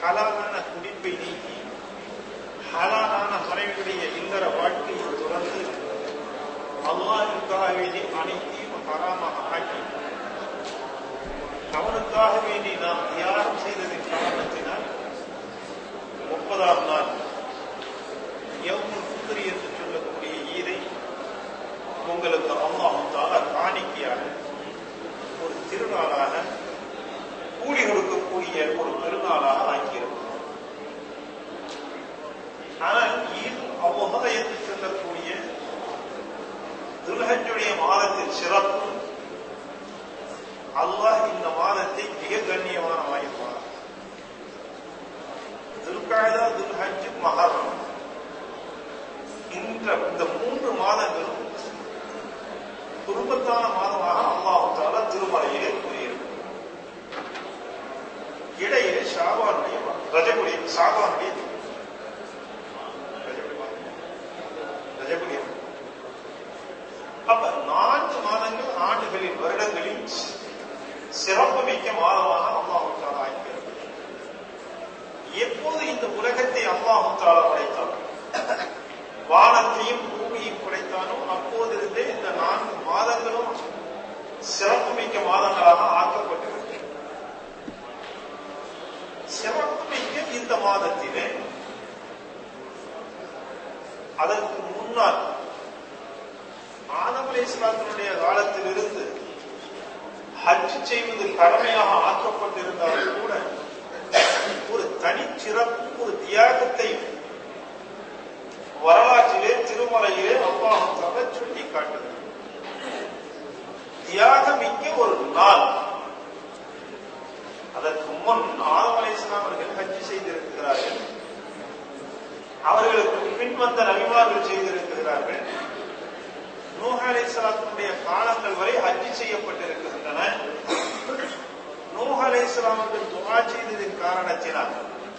ஹலாலான குடிப்பை நீக்கி ஹலாலான மனைவியுடைய இல்லற வாழ்க்கையை துறந்து அல்லாஹுக்காக வேண்டி அனைத்தையும் ஹராமாக ஆக்கி அவனுக்காக வேண்டி நாம் தியாகம் செய்ததின் காரணத்தினால் முப்பதாம் நாள் எவ்வளவு புத்திரி என்று சொல்லக்கூடிய ஈதை உங்களுக்கு அல்லாஹால காணிக்கையாக ஒரு திருநாளாக கூலி கொடுக்கக்கூடிய ஒரு பெருநாளாக ஆக்கியிருக்கும் ஆனால் ஈத் அவ்வளோ என்று சொல்லக்கூடிய துல்ஹஜுடைய மாதத்தின் சிறப்பு அல்லாஹ் இந்த மாதத்தை மிக கண்ணியமான வாய்ப்பார் துல்காதா துல்ஹஜ் மகரம் இந்த இந்த மூன்று மாதங்களும் குடும்பத்தான மாதமாக அல்லாஹால திருமலையிலே கூறியிருக்கும் இடையிலே ஷாபானுடைய ரஜகுடி ஷாபானுடைய ரஜகுடி அப்ப நான்கு மாதங்கள் ஆண்டுகளின் வருடங்களில் சிறப்பு மிக்க மாதமாக அல்லாஹால ஆகிறது எப்போது இந்த உலகத்தை அல்லாஹால படைத்தார் வானத்தையும் பூமியையும் படைத்தானோ அப்போதிருந்தே இந்த நான்கு மாதங்களும் சிறப்பு மிக்க மாதங்களாக ஆக்கப்பட்டுவிட்டது சிறப்பு மிக்க இந்த மாதத்திலே அதற்கு முன்னால் ஆதம் அலி இஸ்லாத்தினுடைய காலத்திலிருந்து ஹஜ் செய்வது கடமையாக ஆக்கப்பட்டிருந்தாலும் கூட ஒரு தனிச்சிறப்பு ஒரு தியாகத்தை வரலாற்றிலே திருமலையிலே அல்லாஹால சொல்லி காட்டுது தியாகமிக்க ஒரு நாள் அதற்கு முன் ஆதம் அலி இஸ்லாம் அவர்கள் ஹஜ் செய்திருக்கிறார்கள் அவர்களுக்கு பின் வந்த நபிமார்கள் செய்திருக்கிறார்கள் நூஹ் அலி இஸ்லாத்தினுடைய காலங்கள் வரை ஹஜ் செய்யப்பட்டிருக்கின்றன நூஹ் அலி இஸ்லாமுக்கு துவா செய்ததின் காரணத்தினால்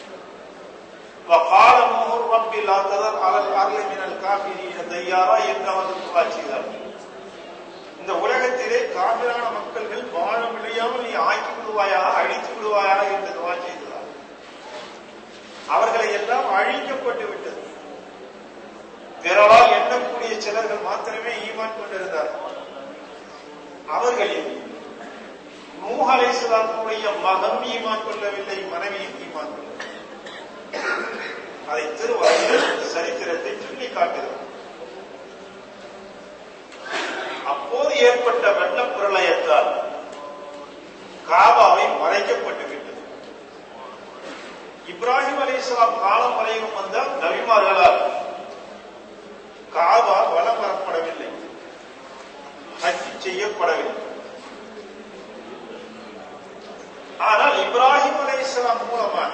وقال نوح رب لا تذر على الارض من الكافرين ديارا என்று அவர் துவா செய்தார் இந்த உலகத்திலே காபிரான மக்கள்கள் வாழ முடியாமல் நீ ஆக்கி விடுவாயா அழித்து விடுவாயா என்று துவா செய்தார் அவர்களை எல்லாம் அழிக்கப்பட்டு விட்டது பிறரால் எண்ணக்கூடிய சிலர்கள் மாத்திரமே ஈமான் கொண்டிருந்தார்கள் அவர்களில் நூஹ் அலைசலாத்துடைய மகன் ஈமான் கொள்ளவில்லை மனைவியும் ஈமான் கொள்ளவில்லை அதை திருவாயில் சரித்திரத்தை சொல்லி காட்டுகிறார் அப்போது ஏற்பட்ட வெள்ள பிரளயத்தால் காபாவை மறைக்கப்பட்டு விட்டது இப்ராஹிம் அலி இஸ்லாம் காலம் வரையும் வந்த நபிமார்களால் காபா வலம் வரப்படவில்லை ஹஜ் செய்யப்படவில்லை ஆனால் இப்ராஹிம் அலி இஸ்லாம் மூலமாக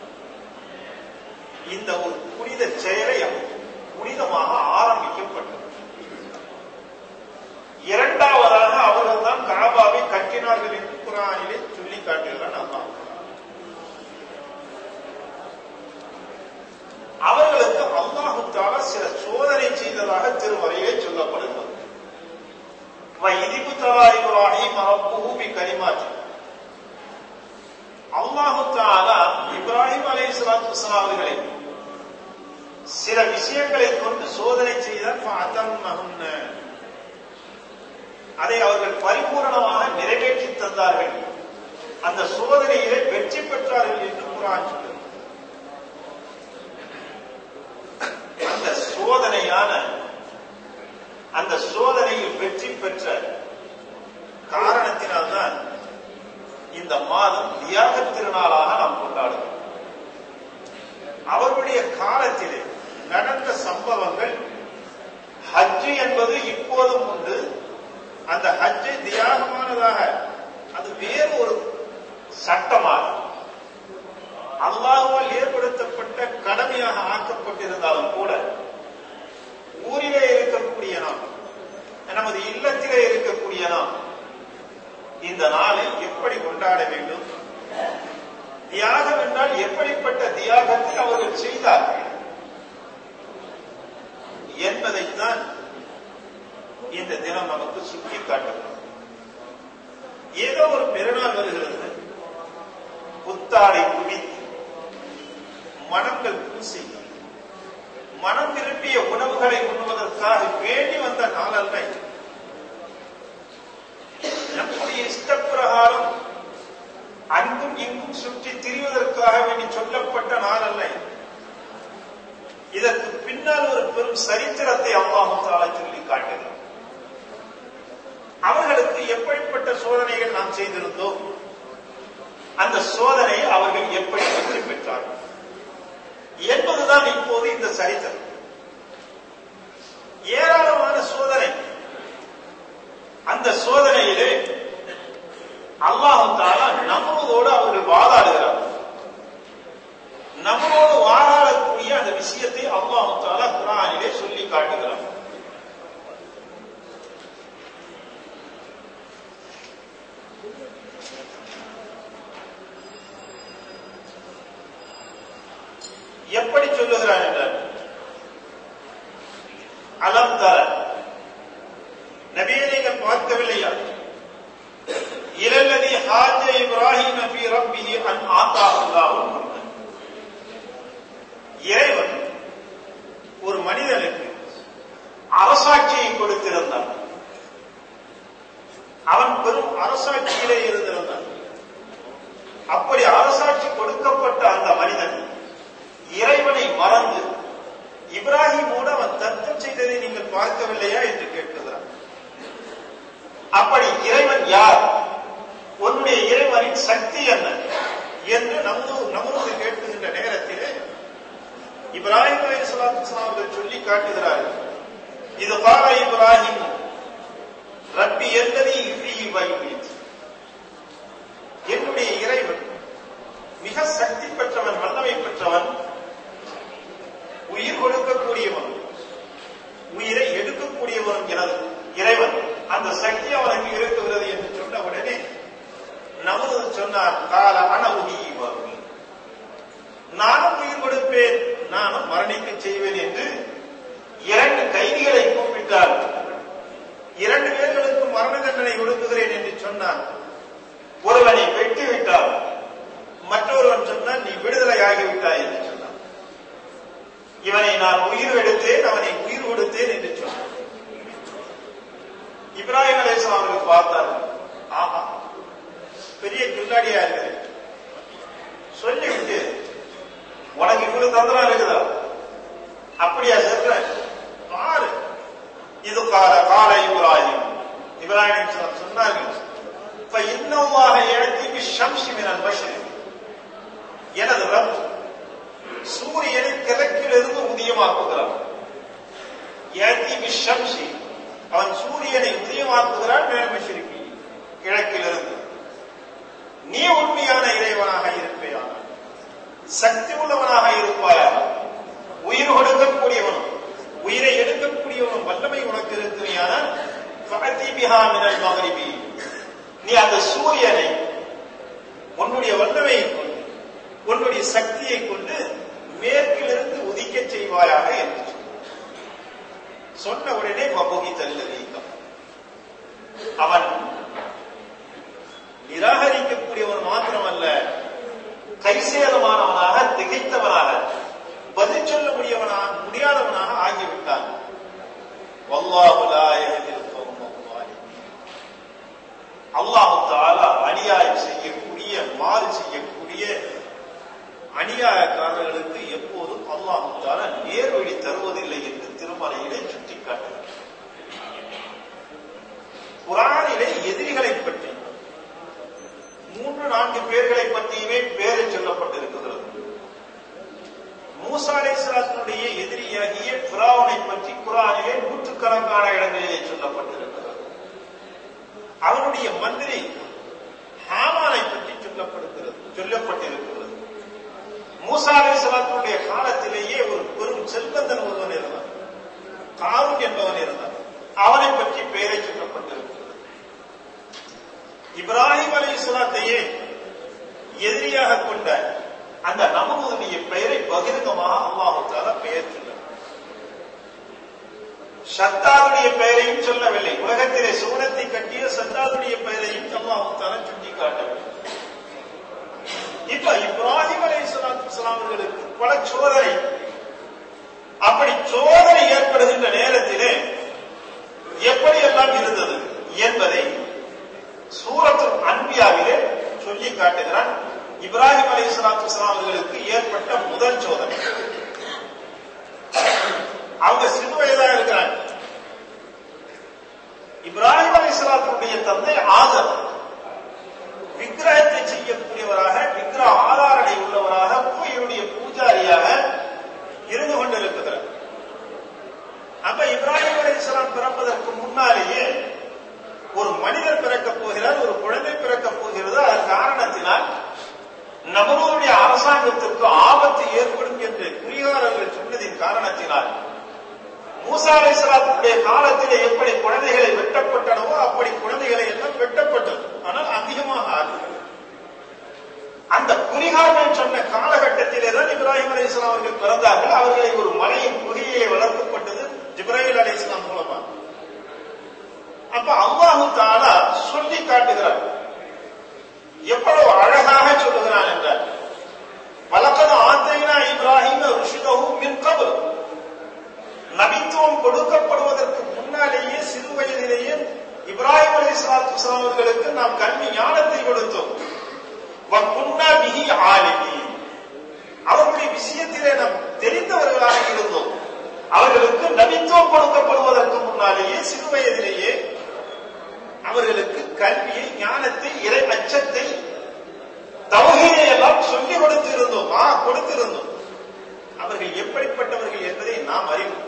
இந்த ஒரு புனித செயலை புனிதமாக ஆரம்பிக்கப்பட்டது இரண்டாவதாக அவர்கள் தான் காபாவை கட்டினார்கள் என்று குரானிலே சொல்லி காட்டுகிறார் அல்லாஹ் அவர்களுக்கு அல்லாஹுத்தால சில சோதனை செய்ததாக திருமறையிலே சொல்லப்படுகிறது இதிபு தலா இப்ராஹிம் ரப்புஹு கரிமாத்தி அல்லாஹு தாலா இப்ராஹிம் அலை சலாத்து அவர்களை சில விஷயங்களை கொண்டு சோதனை செய்தார் அதை அவர்கள் பரிபூரணமாக நிறைவேற்றி தந்தார்கள் அந்த சோதனையிலே வெற்றி பெற்றார்கள் என்று குரான் சொல்லுது அந்த சோதனையான அந்த சோதனையில் வெற்றி பெற்ற காரணத்தினால்தான் இந்த மாதம் தியாக திருநாளாக நாம் கொண்டாடுகிறோம் அவருடைய காலத்திலே நடந்த சம்பவங்கள் ஹஜ்ஜு என்பது இப்போதும் உண்டு அந்த ஹஜ்ஜை தியாகமானதாக அது வேறு ஒரு சட்டமாக அல்லாஹுவால் ஏற்படுத்தப்பட்ட கடமையாக ஆக்கப்பட்டிருந்தாலும் கூட ஊரிலே இருக்கக்கூடிய நாம் நமது இல்லத்திலே இருக்கக்கூடிய நாம் இந்த நாளை எப்படி கொண்டாட வேண்டும் தியாகம் என்றால் எப்படிப்பட்ட தியாகத்தை அவர்கள் செய்தார்கள் என்பதைத்தான் இந்த தினம் நமக்கு சுட்டி காட்டுகிறது ஏதோ ஒரு பெருநாள் வருகிறது புத்தாடை குடித்து மனங்கள் பூசி மனம் விரும்பிய உணவுகளை உண்ணுவதற்காக வேண்டி வந்த நாள் அல்ல இது. நம்முடைய இஷ்டப்பிரகாரம் அங்கும் இங்கும் சுற்றி திரிவதற்காக வேண்டி சொல்லப்பட்ட நாள் அல்ல இது. இதற்கு பின்னால் ஒரு பெரும் சரித்திரத்தை அல்லாஹு தாலா சொல்லி காட்டுகிறார் அவர்களுக்கு எப்படிப்பட்ட சோதனைகள் நாம் செய்திருந்தோம் அந்த சோதனையை அவர்கள் எப்படி வெற்றி பெற்றார்கள் என்பதுதான் இப்போது இந்த சரித்திரம் ஏராளமான சோதனை அந்த சோதனையிலே அல்லாஹு தாலா நம்மோடு அவர்கள் வாதாடுகிறார்கள் நம்மோடு வாதாடக்கூடிய அந்த விஷயத்தை அல்லாஹு தாலா குரானிலே சொல்லி காட்டுகிறார் எப்படி சொல்லுகிறார் என்றார் அலம் தர நபியை நீங்கள் பார்க்கவில்லையா இலல்லதி ஹாஜ இப்ராஹிம் நபி ரப்பிஹி அன் ஆத்தா அல்லாஹ் இறைவன் ஒரு மனிதனுக்கு அரசாட்சியை கொடுத்திருந்தான் அவன் பெரும் அரசாட்சியிலே இருந்திருந்தான் அப்படி அரசாட்சி கொடுக்கப்பட்ட அந்த மனிதன் இறைவனை மறந்து இப்ராஹிமோடு அவன் தர்க்கம் செய்ததை நீங்கள் பார்க்கவில்லையா என்று கேட்கிறார் அப்படி இறைவன் யார் உன்னுடைய இறைவனின் சக்தி என்ன என்று நமது நமது கேட்கின்ற நேரத்திலே இப்ராஹிம் அலி அவர்கள் சொல்லி காட்டுகிறார்கள் இது பார இப்ராஹிம் ரப்பி என்பதை வைப்பித்து என்னுடைய இறைவன் மிக சக்தி பெற்றவன் வல்லமை பெற்றவன் உயிர் கொடுக்கக்கூடியவன் உயிரை எடுக்கக்கூடியவன் எனது இறைவன் அந்த சக்தி அவனுக்கு இருக்கிறது என்று சொன்ன உடனே நமது சொன்னார் கால அனவுகி நானும் உயிர் கொடுப்பேன் நானும் மரணிக்க செய்வேன் என்று இரண்டு கைதிகளை கூப்பிட்டார் இரண்டு பேர்களுக்கு மரண தண்டனை கொடுக்குகிறேன் என்று சொன்னார் ஒருவனை வெட்டி விட்டார் மற்றொருவன் சொன்னான் நீ விடுதலை ஆகிவிட்டாய் என்று சொன்னான் இவனை நான் உயிர் எடுத்தேன் அவனை உயிர் கொடுத்தேன் என்று சொன்னான் இப்ராஹிம் அலேசம் அவர்கள் பார்த்தார் ஆமா பெரிய கில்லாடியா இருக்கிறேன் சொல்லிவிட்டு உனக்கு இவ்வளவு தந்திரம் இருக்குதா அப்படியா சொல்ற பாரு இது கால கால இப்ராஹிம் இப்ராஹிம் சொன்னார்கள் இப்ப இன்னமாக இடத்துக்கு ஷம்சி மினல் பஷர் எனது ரப் சூரியனை கிழக்கிலிருந்து உதயமாக்குகிறான் ஏத்தி ஷம்சி அவன் சூரியனை உதயமாக்குகிறான் மேல்மஷிரிக்கு கிழக்கிலிருந்து நீ உண்மையான இறைவனாக இருப்பேயான சக்தி உள்ளவனாக இருப்பாயாக உயிர் கொடுக்கக்கூடியவனும் உயிரை எடுக்கக்கூடியவனும் வல்லமை உனக்கு இருக்கிறியான மகரிபி நீ அந்த சூரியனை உன்னுடைய வல்லமையை கொண்டு உன்னுடைய சக்தியை கொண்டு மேற்கிலிருந்து உதிக்க செய்வாயாக என்று சொன்ன உடனே பபுகி தல்லதீக்கம் அவன் நிராகரிக்கக்கூடியவன் மாத்திரமல்ல கைசேதமானவனாக திகைத்தவனாக பதில் சொல்ல முடியவனாக முடியாதவனாக ஆகிவிட்டான் அல்லாஹு தாலா அநியாயம் செய்யக்கூடிய மாறு செய்யக்கூடிய அநியாயக்காரர்களுக்கு எப்போதும் அல்லாஹு தாலா நேர்வழி தருவதில்லை என்று திருமலையிலே சுட்டிக்காட்டுகிறார் குரானிலே எதிரிகளை பற்றி மூன்று நான்கு பேர்களை பற்றியுமே பேரை சொல்லப்பட்டிருக்கிறது மூசா அலைசலாத்தினுடைய எதிரியாகிய புறாவனை பற்றி குரானிலே நூற்றுக்கணக்கான இடங்களிலே சொல்லப்பட்டிருக்கிறது அவனுடைய மந்திரி ஹாமானை பற்றி சொல்லப்படுகிறது சொல்லப்பட்டிருக்கிறது மூசா அலைசலாத்தினுடைய காலத்திலேயே ஒரு பெரும் செல்வந்தன் ஒருவன் இருந்தான் காரும் என்பவன் இருந்தான் அவனை பற்றி பெயரை சொல்லப்பட்டிருக்கிறது இப்ராஹிம் அலி இஸ்லாத்தையே எதிரியாக கொண்ட அந்த நமதுடைய பெயரை பகிரங்கமாக அல்லாஹால பெயர் சொல்ல சத்தாதுடைய பெயரையும் சொல்லவில்லை உலகத்திலே சூனத்தை கட்டிய சத்தாதுடைய பெயரையும் அல்லாஹால சுட்டி காட்டவில்லை இப்ப இப்ராஹிம் அலி இஸ்லாத்து இஸ்லாமர்களுக்கு பல சோதனை அப்படி சோதனை ஏற்படுகின்ற நேரத்திலே எப்படி எல்லாம் இருந்தது என்பதை சூரத்து அன்பியாவிலே சொல்லி காட்டுகிறான் இப்ராஹிம் அலி இஸ்லாத்து அவர்களுக்கு ஏற்பட்ட முதல் சோதனை அவங்க சிறு வயதா இருக்கிறாங்க இப்ராஹிம் அலி இஸ்லாத்துடைய தந்தை ஆதர் விக்கிரகத்தை செய்யக்கூடியவராக விக்கிரக ஆதாரணை உள்ளவராக கோயிலுடைய பூஜாரியாக இருந்து கொண்டிருக்கிறார் அப்ப இப்ராஹிம் அலி இஸ்லாம் பிறப்பதற்கு முன்னாலேயே ஒரு மனிதர் பிறக்கப் போகிறார் ஒரு குழந்தை பிறக்கப் போகிறது அதன் காரணத்தினால் நபருடைய அரசாங்கத்திற்கு ஆபத்து ஏற்படும் என்று குறிகாரர்கள் சொன்னதின் காரணத்தினால் மூசா அலிஸ்லாத்துடைய காலத்திலே எப்படி குழந்தைகளை வெட்டப்பட்டனவோ அப்படி குழந்தைகளை எல்லாம் வெட்டப்பட்டது ஆனால் அதிகமாக ஆகுது அந்த குறிகார்கள் சொன்ன காலகட்டத்திலே தான் இப்ராஹிம் அலி இஸ்லாம் அவர்கள் பிறந்தார்கள் அவர்களை ஒரு மலையின் குகையிலே வளர்க்கப்பட்டது ஜிப்ராஹிம் அலி இஸ்லாம் மூலமா அப்ப அல்லாஹு தாலா சொல்லி காட்டுகிறார் எவ்வளவு அழகாக சொல்லுகிறான் என்றார் வழக்கது ஆத்தைனா இப்ராஹிம் ருஷிதவும் மின் கபல் நபித்துவம் கொடுக்கப்படுவதற்கு முன்னாலேயே சிறு வயதிலேயே இப்ராஹிம் அலி இஸ்லாத்து அவர்களுக்கு நாம் கல்வி ஞானத்தை கொடுத்தோம் புன்னா மிகி ஆலிமி அவர்களுடைய விஷயத்திலே நாம் தெரிந்தவர்களாக இருந்தோம் அவர்களுக்கு நபித்துவம் கொடுக்கப்படுவதற்கு முன்னாலேயே சிறு வயதிலேயே அவர்களுக்கு கல்வியை ஞானத்தை இறை அச்சத்தை தவகையை எல்லாம் சொல்லிக் கொடுத்திருந்தோம் ஆ கொடுத்திருந்தோம் அவர்கள் எப்படிப்பட்டவர்கள் என்பதை நாம் அறிவோம்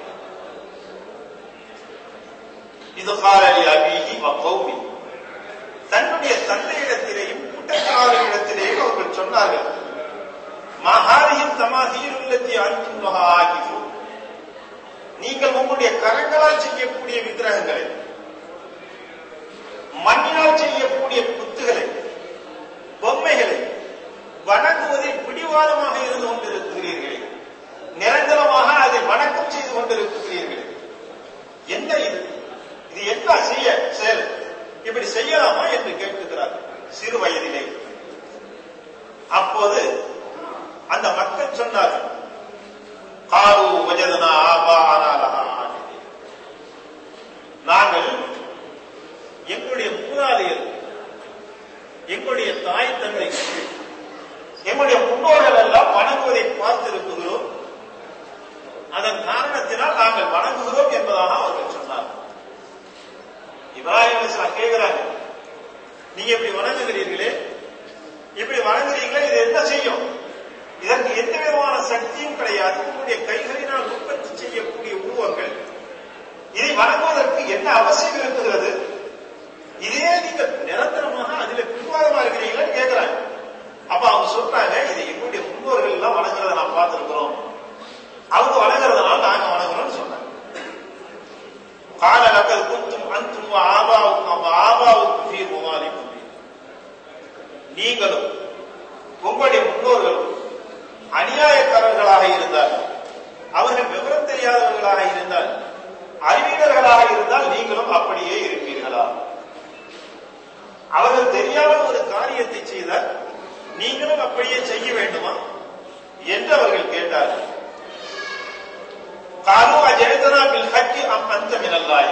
இது காலி அபிஹி வகௌமி தன்னுடைய தந்தையிடத்திலேயும் கூட்டத்தாரிடத்திலேயும் அவர்கள் சொன்னார்கள் மகாரியின் தமாதியில் உள்ளத்தி அன்பு ஆகியும் நீங்கள் உங்களுடைய கரங்களால் செய்யக்கூடிய விக்கிரகங்களை மண்ணினால் செய்யக்கூடிய புத்துகளை பொம்மைகளை வணங்குவதில் பிடிவாதமாக இருந்து கொண்டிருக்கிறீர்களே நிரந்தரமாக அதை வணக்கம் செய்து கொண்டிருக்கிறீர்களே என்ன இது இது என்ன செய்ய செயல் இப்படி செய்யலாமா என்று கேட்கிறார் சிறு வயதிலே அப்போது அந்த மக்கள் சொன்னார்கள் காரு வஜதனா ஆபா நாங்கள் எங்களுடைய மூதாதையர் எங்களுடைய தாய் தந்தை எங்களுடைய முன்னோர்கள் எல்லாம் வணங்குவதை பார்த்திருக்கிறோம் அதன் காரணத்தினால் நாங்கள் வணங்குகிறோம் என்பதாக அவர்கள் சொன்னார் இப்ராஹிம் அலிஸ்லாம் கேட்கிறாங்க நீங்க இப்படி வணங்குகிறீர்களே இப்படி வணங்குறீங்களே இது என்ன செய்யும் இதற்கு எந்த விதமான சக்தியும் கிடையாது உங்களுடைய கைகளினால் உற்பத்தி செய்யக்கூடிய உருவங்கள் இதை வணங்குவதற்கு என்ன அவசியம் இருக்கிறது இதே நீங்க நிரந்தரமாக அதுல பின்வாதமா இருக்கிறீங்களான்னு கேட்கிறாங்க அப்ப அவங்க சொல்றாங்க இது எங்களுடைய முன்னோர்கள் எல்லாம் வணங்குறத நான் பார்த்திருக்கிறோம் அவங்க வணங்குறதுனால நாங்க வணங்குறோம்னு சொன்னாங்க கால லக்கல் குந்தும் அந்தும் ஆபாவுக்கும் ஆபாவுக்கும் ஃபீ முவாலிக்கும் நீங்களும் உங்களுடைய முன்னோர்களும் அநியாயக்காரர்களாக இருந்தால் அவர்கள் விவரம் தெரியாதவர்களாக இருந்தால் அறிவியலர்களாக இருந்தால் நீங்களும் அப்படியே இருப்பீர்களா அவர்கள் தெரியாத ஒரு காரியத்தை செய்தால் நீங்களும் அப்படியே செய்ய வேண்டுமா என்று அவர்கள் கேட்டார்கள் காலு அஜயதனா பில் ஹக்கி அம் அந்த மினல்லாய்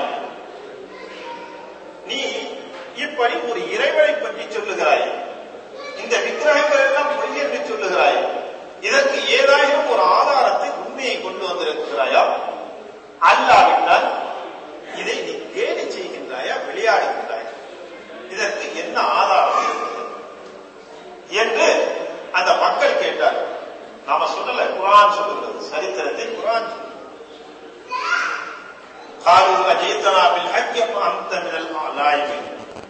நீ இப்படி ஒரு இறைவனை பற்றி சொல்லுகிறாய் இந்த விக்கிரகங்கள் எல்லாம் பொய் என்று சொல்லுகிறாய் இதற்கு ஏதாயிரம் ஒரு ஆதாரத்தை உண்மையை கொண்டு வந்திருக்கிறாயா அல்லாவிட்டால் இதை நீ கேலி செய்கின்றாயா விளையாடுகின்றாயா இதற்கு என்ன ஆதாரம் இருக்கிறது என்று அந்த மக்கள் கேட்டார் நாம சொல்லல குரான் சொல்லுகிறது சரித்திரத்தை குரான் قالوا أجئتنا بالحق أنت من اللاعبين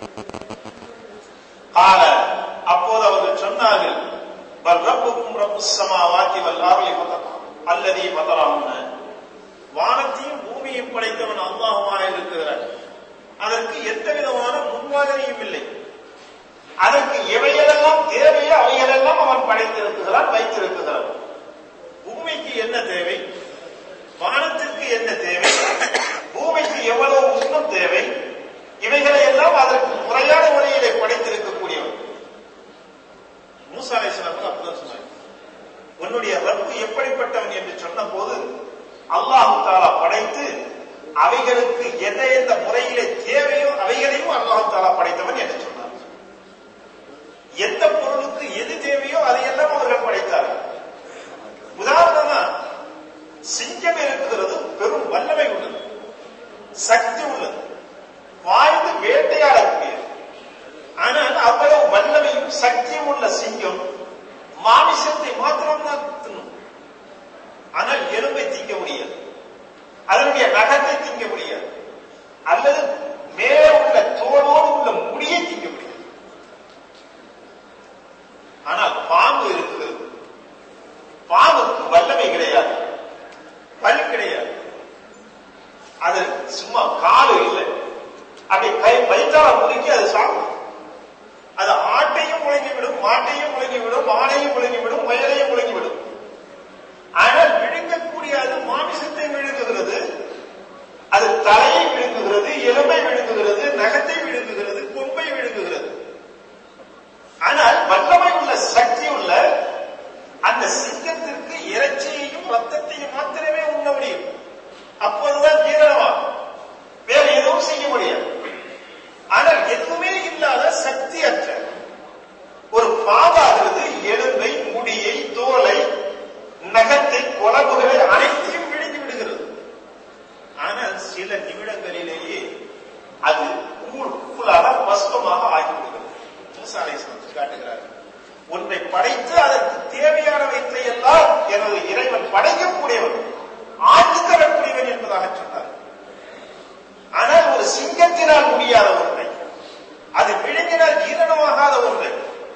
قال அப்போது அவர்கள் சொன்னார்கள் பல் ரப்புக்கும் ரப்பு சமாவாத்தி வல் ஆர்லி அல்லதி பதராமுன வானத்தையும் பூமியையும் படைத்தவன் அல்லாஹுமாக இருக்கிறார் அதற்கு எந்த விதமான முன்மாதிரியும் இல்லை அதற்கு எவையெல்லாம் தேவையோ அவைகளெல்லாம் அவன் படைத்திருக்கிறான் வைத்திருக்கிறான் பூமிக்கு என்ன தேவை வானத்திற்கு என்ன தேவை பூமிக்கு எவ்வளவு உஷ்ணம் தேவை இவைகளை எல்லாம் அதற்கு முறையான முறையிலே படைத்திருக்கக்கூடியவன் மூசா அலைஹிஸ்ஸலாம் அப்பதான் சொன்னாங்க உன்னுடைய ரப்பு எப்படிப்பட்டவன் என்று சொன்ன போது அல்லாஹு தாலா படைத்து அவைகளுக்கு எந்த எந்த முறையிலே தேவையோ அவைகளையும் அல்லாஹு தாலா படைத்தவன் என்று சொன்னார் எந்த பொருளுக்கு எது தேவையோ அதையெல்லாம் அவர்கள் படைத்தார்கள் உதாரணமா சிங்கம் இருக்கிறது பெரும் வல்லமை உள்ளது சக்தி உள்ளது வாழ்ந்து வேட்டையாடக்கூடியது ஆனால் அவ்வளவு வல்லமையும் சக்தியும் உள்ள சிங்கம் மாமிசத்தை மாத்திரம்தான் தின்னும் ஆனால் எலும்பை திங்க முடியாது அதனுடைய நகத்தை திங்க முடியாது அல்லது மேலே உள்ள தோளோடு உள்ள முடியை திங்க முடியாது ஆனால் பாம்பு இருக்கிறது பாம்புக்கு வல்லமை கிடையாது பல் கிடையாது அது சும்மா காலு இல்லை அப்படி கை வைத்தால முறுக்கி அது சாப்பிடும் அது ஆட்டையும் முழங்கிவிடும் மாட்டையும் முழங்கிவிடும் மானையும் முழங்கிவிடும் முயலையும் முழங்கிவிடும் ஆனால் விழுங்கக்கூடிய அது மாமிசத்தை விழுங்குகிறது அது தலையை விழுங்குகிறது எலும்பை விழுங்குகிறது நகத்தை விழுங்குகிறது கொம்பை விழுங்குகிறது ஆனால் வல்லமை உள்ள சக்தி உள்ள அந்த சிங்கத்திற்கு இறைச்சியையும் ரத்தத்தையும் மாத்திரமே உண்ண முடியும் அப்போதுதான் ஜீரணமாகும் வேற எதுவும் செய்ய முடியாது ஆனால் எதுவுமே இல்லாத சக்தி அற்ற ஒரு பாவாகிறது எலும்பை முடியை தோலை நகத்தை குழம்புகளை அனைத்தையும் விழுங்கி விடுகிறது ஆனால் சில நிமிடங்களிலேயே அது கூழ் கூழாக பஸ்பமாக ஆகிவிடுகிறது மூசாலை காட்டுகிறார் ஒன்றை படைத்து அதற்கு தேவையானவற்றை எல்லாம் எனது இறைவன் படைக்கக்கூடியவன் ஆண்டு தரக்கூடியவன் என்பதாக சொன்னார் ஆனால் ஒரு சிங்கத்தினால் முடியாத ஒன்றை அது விழுங்கினால் ஜீரணமாகாத ஒன்றை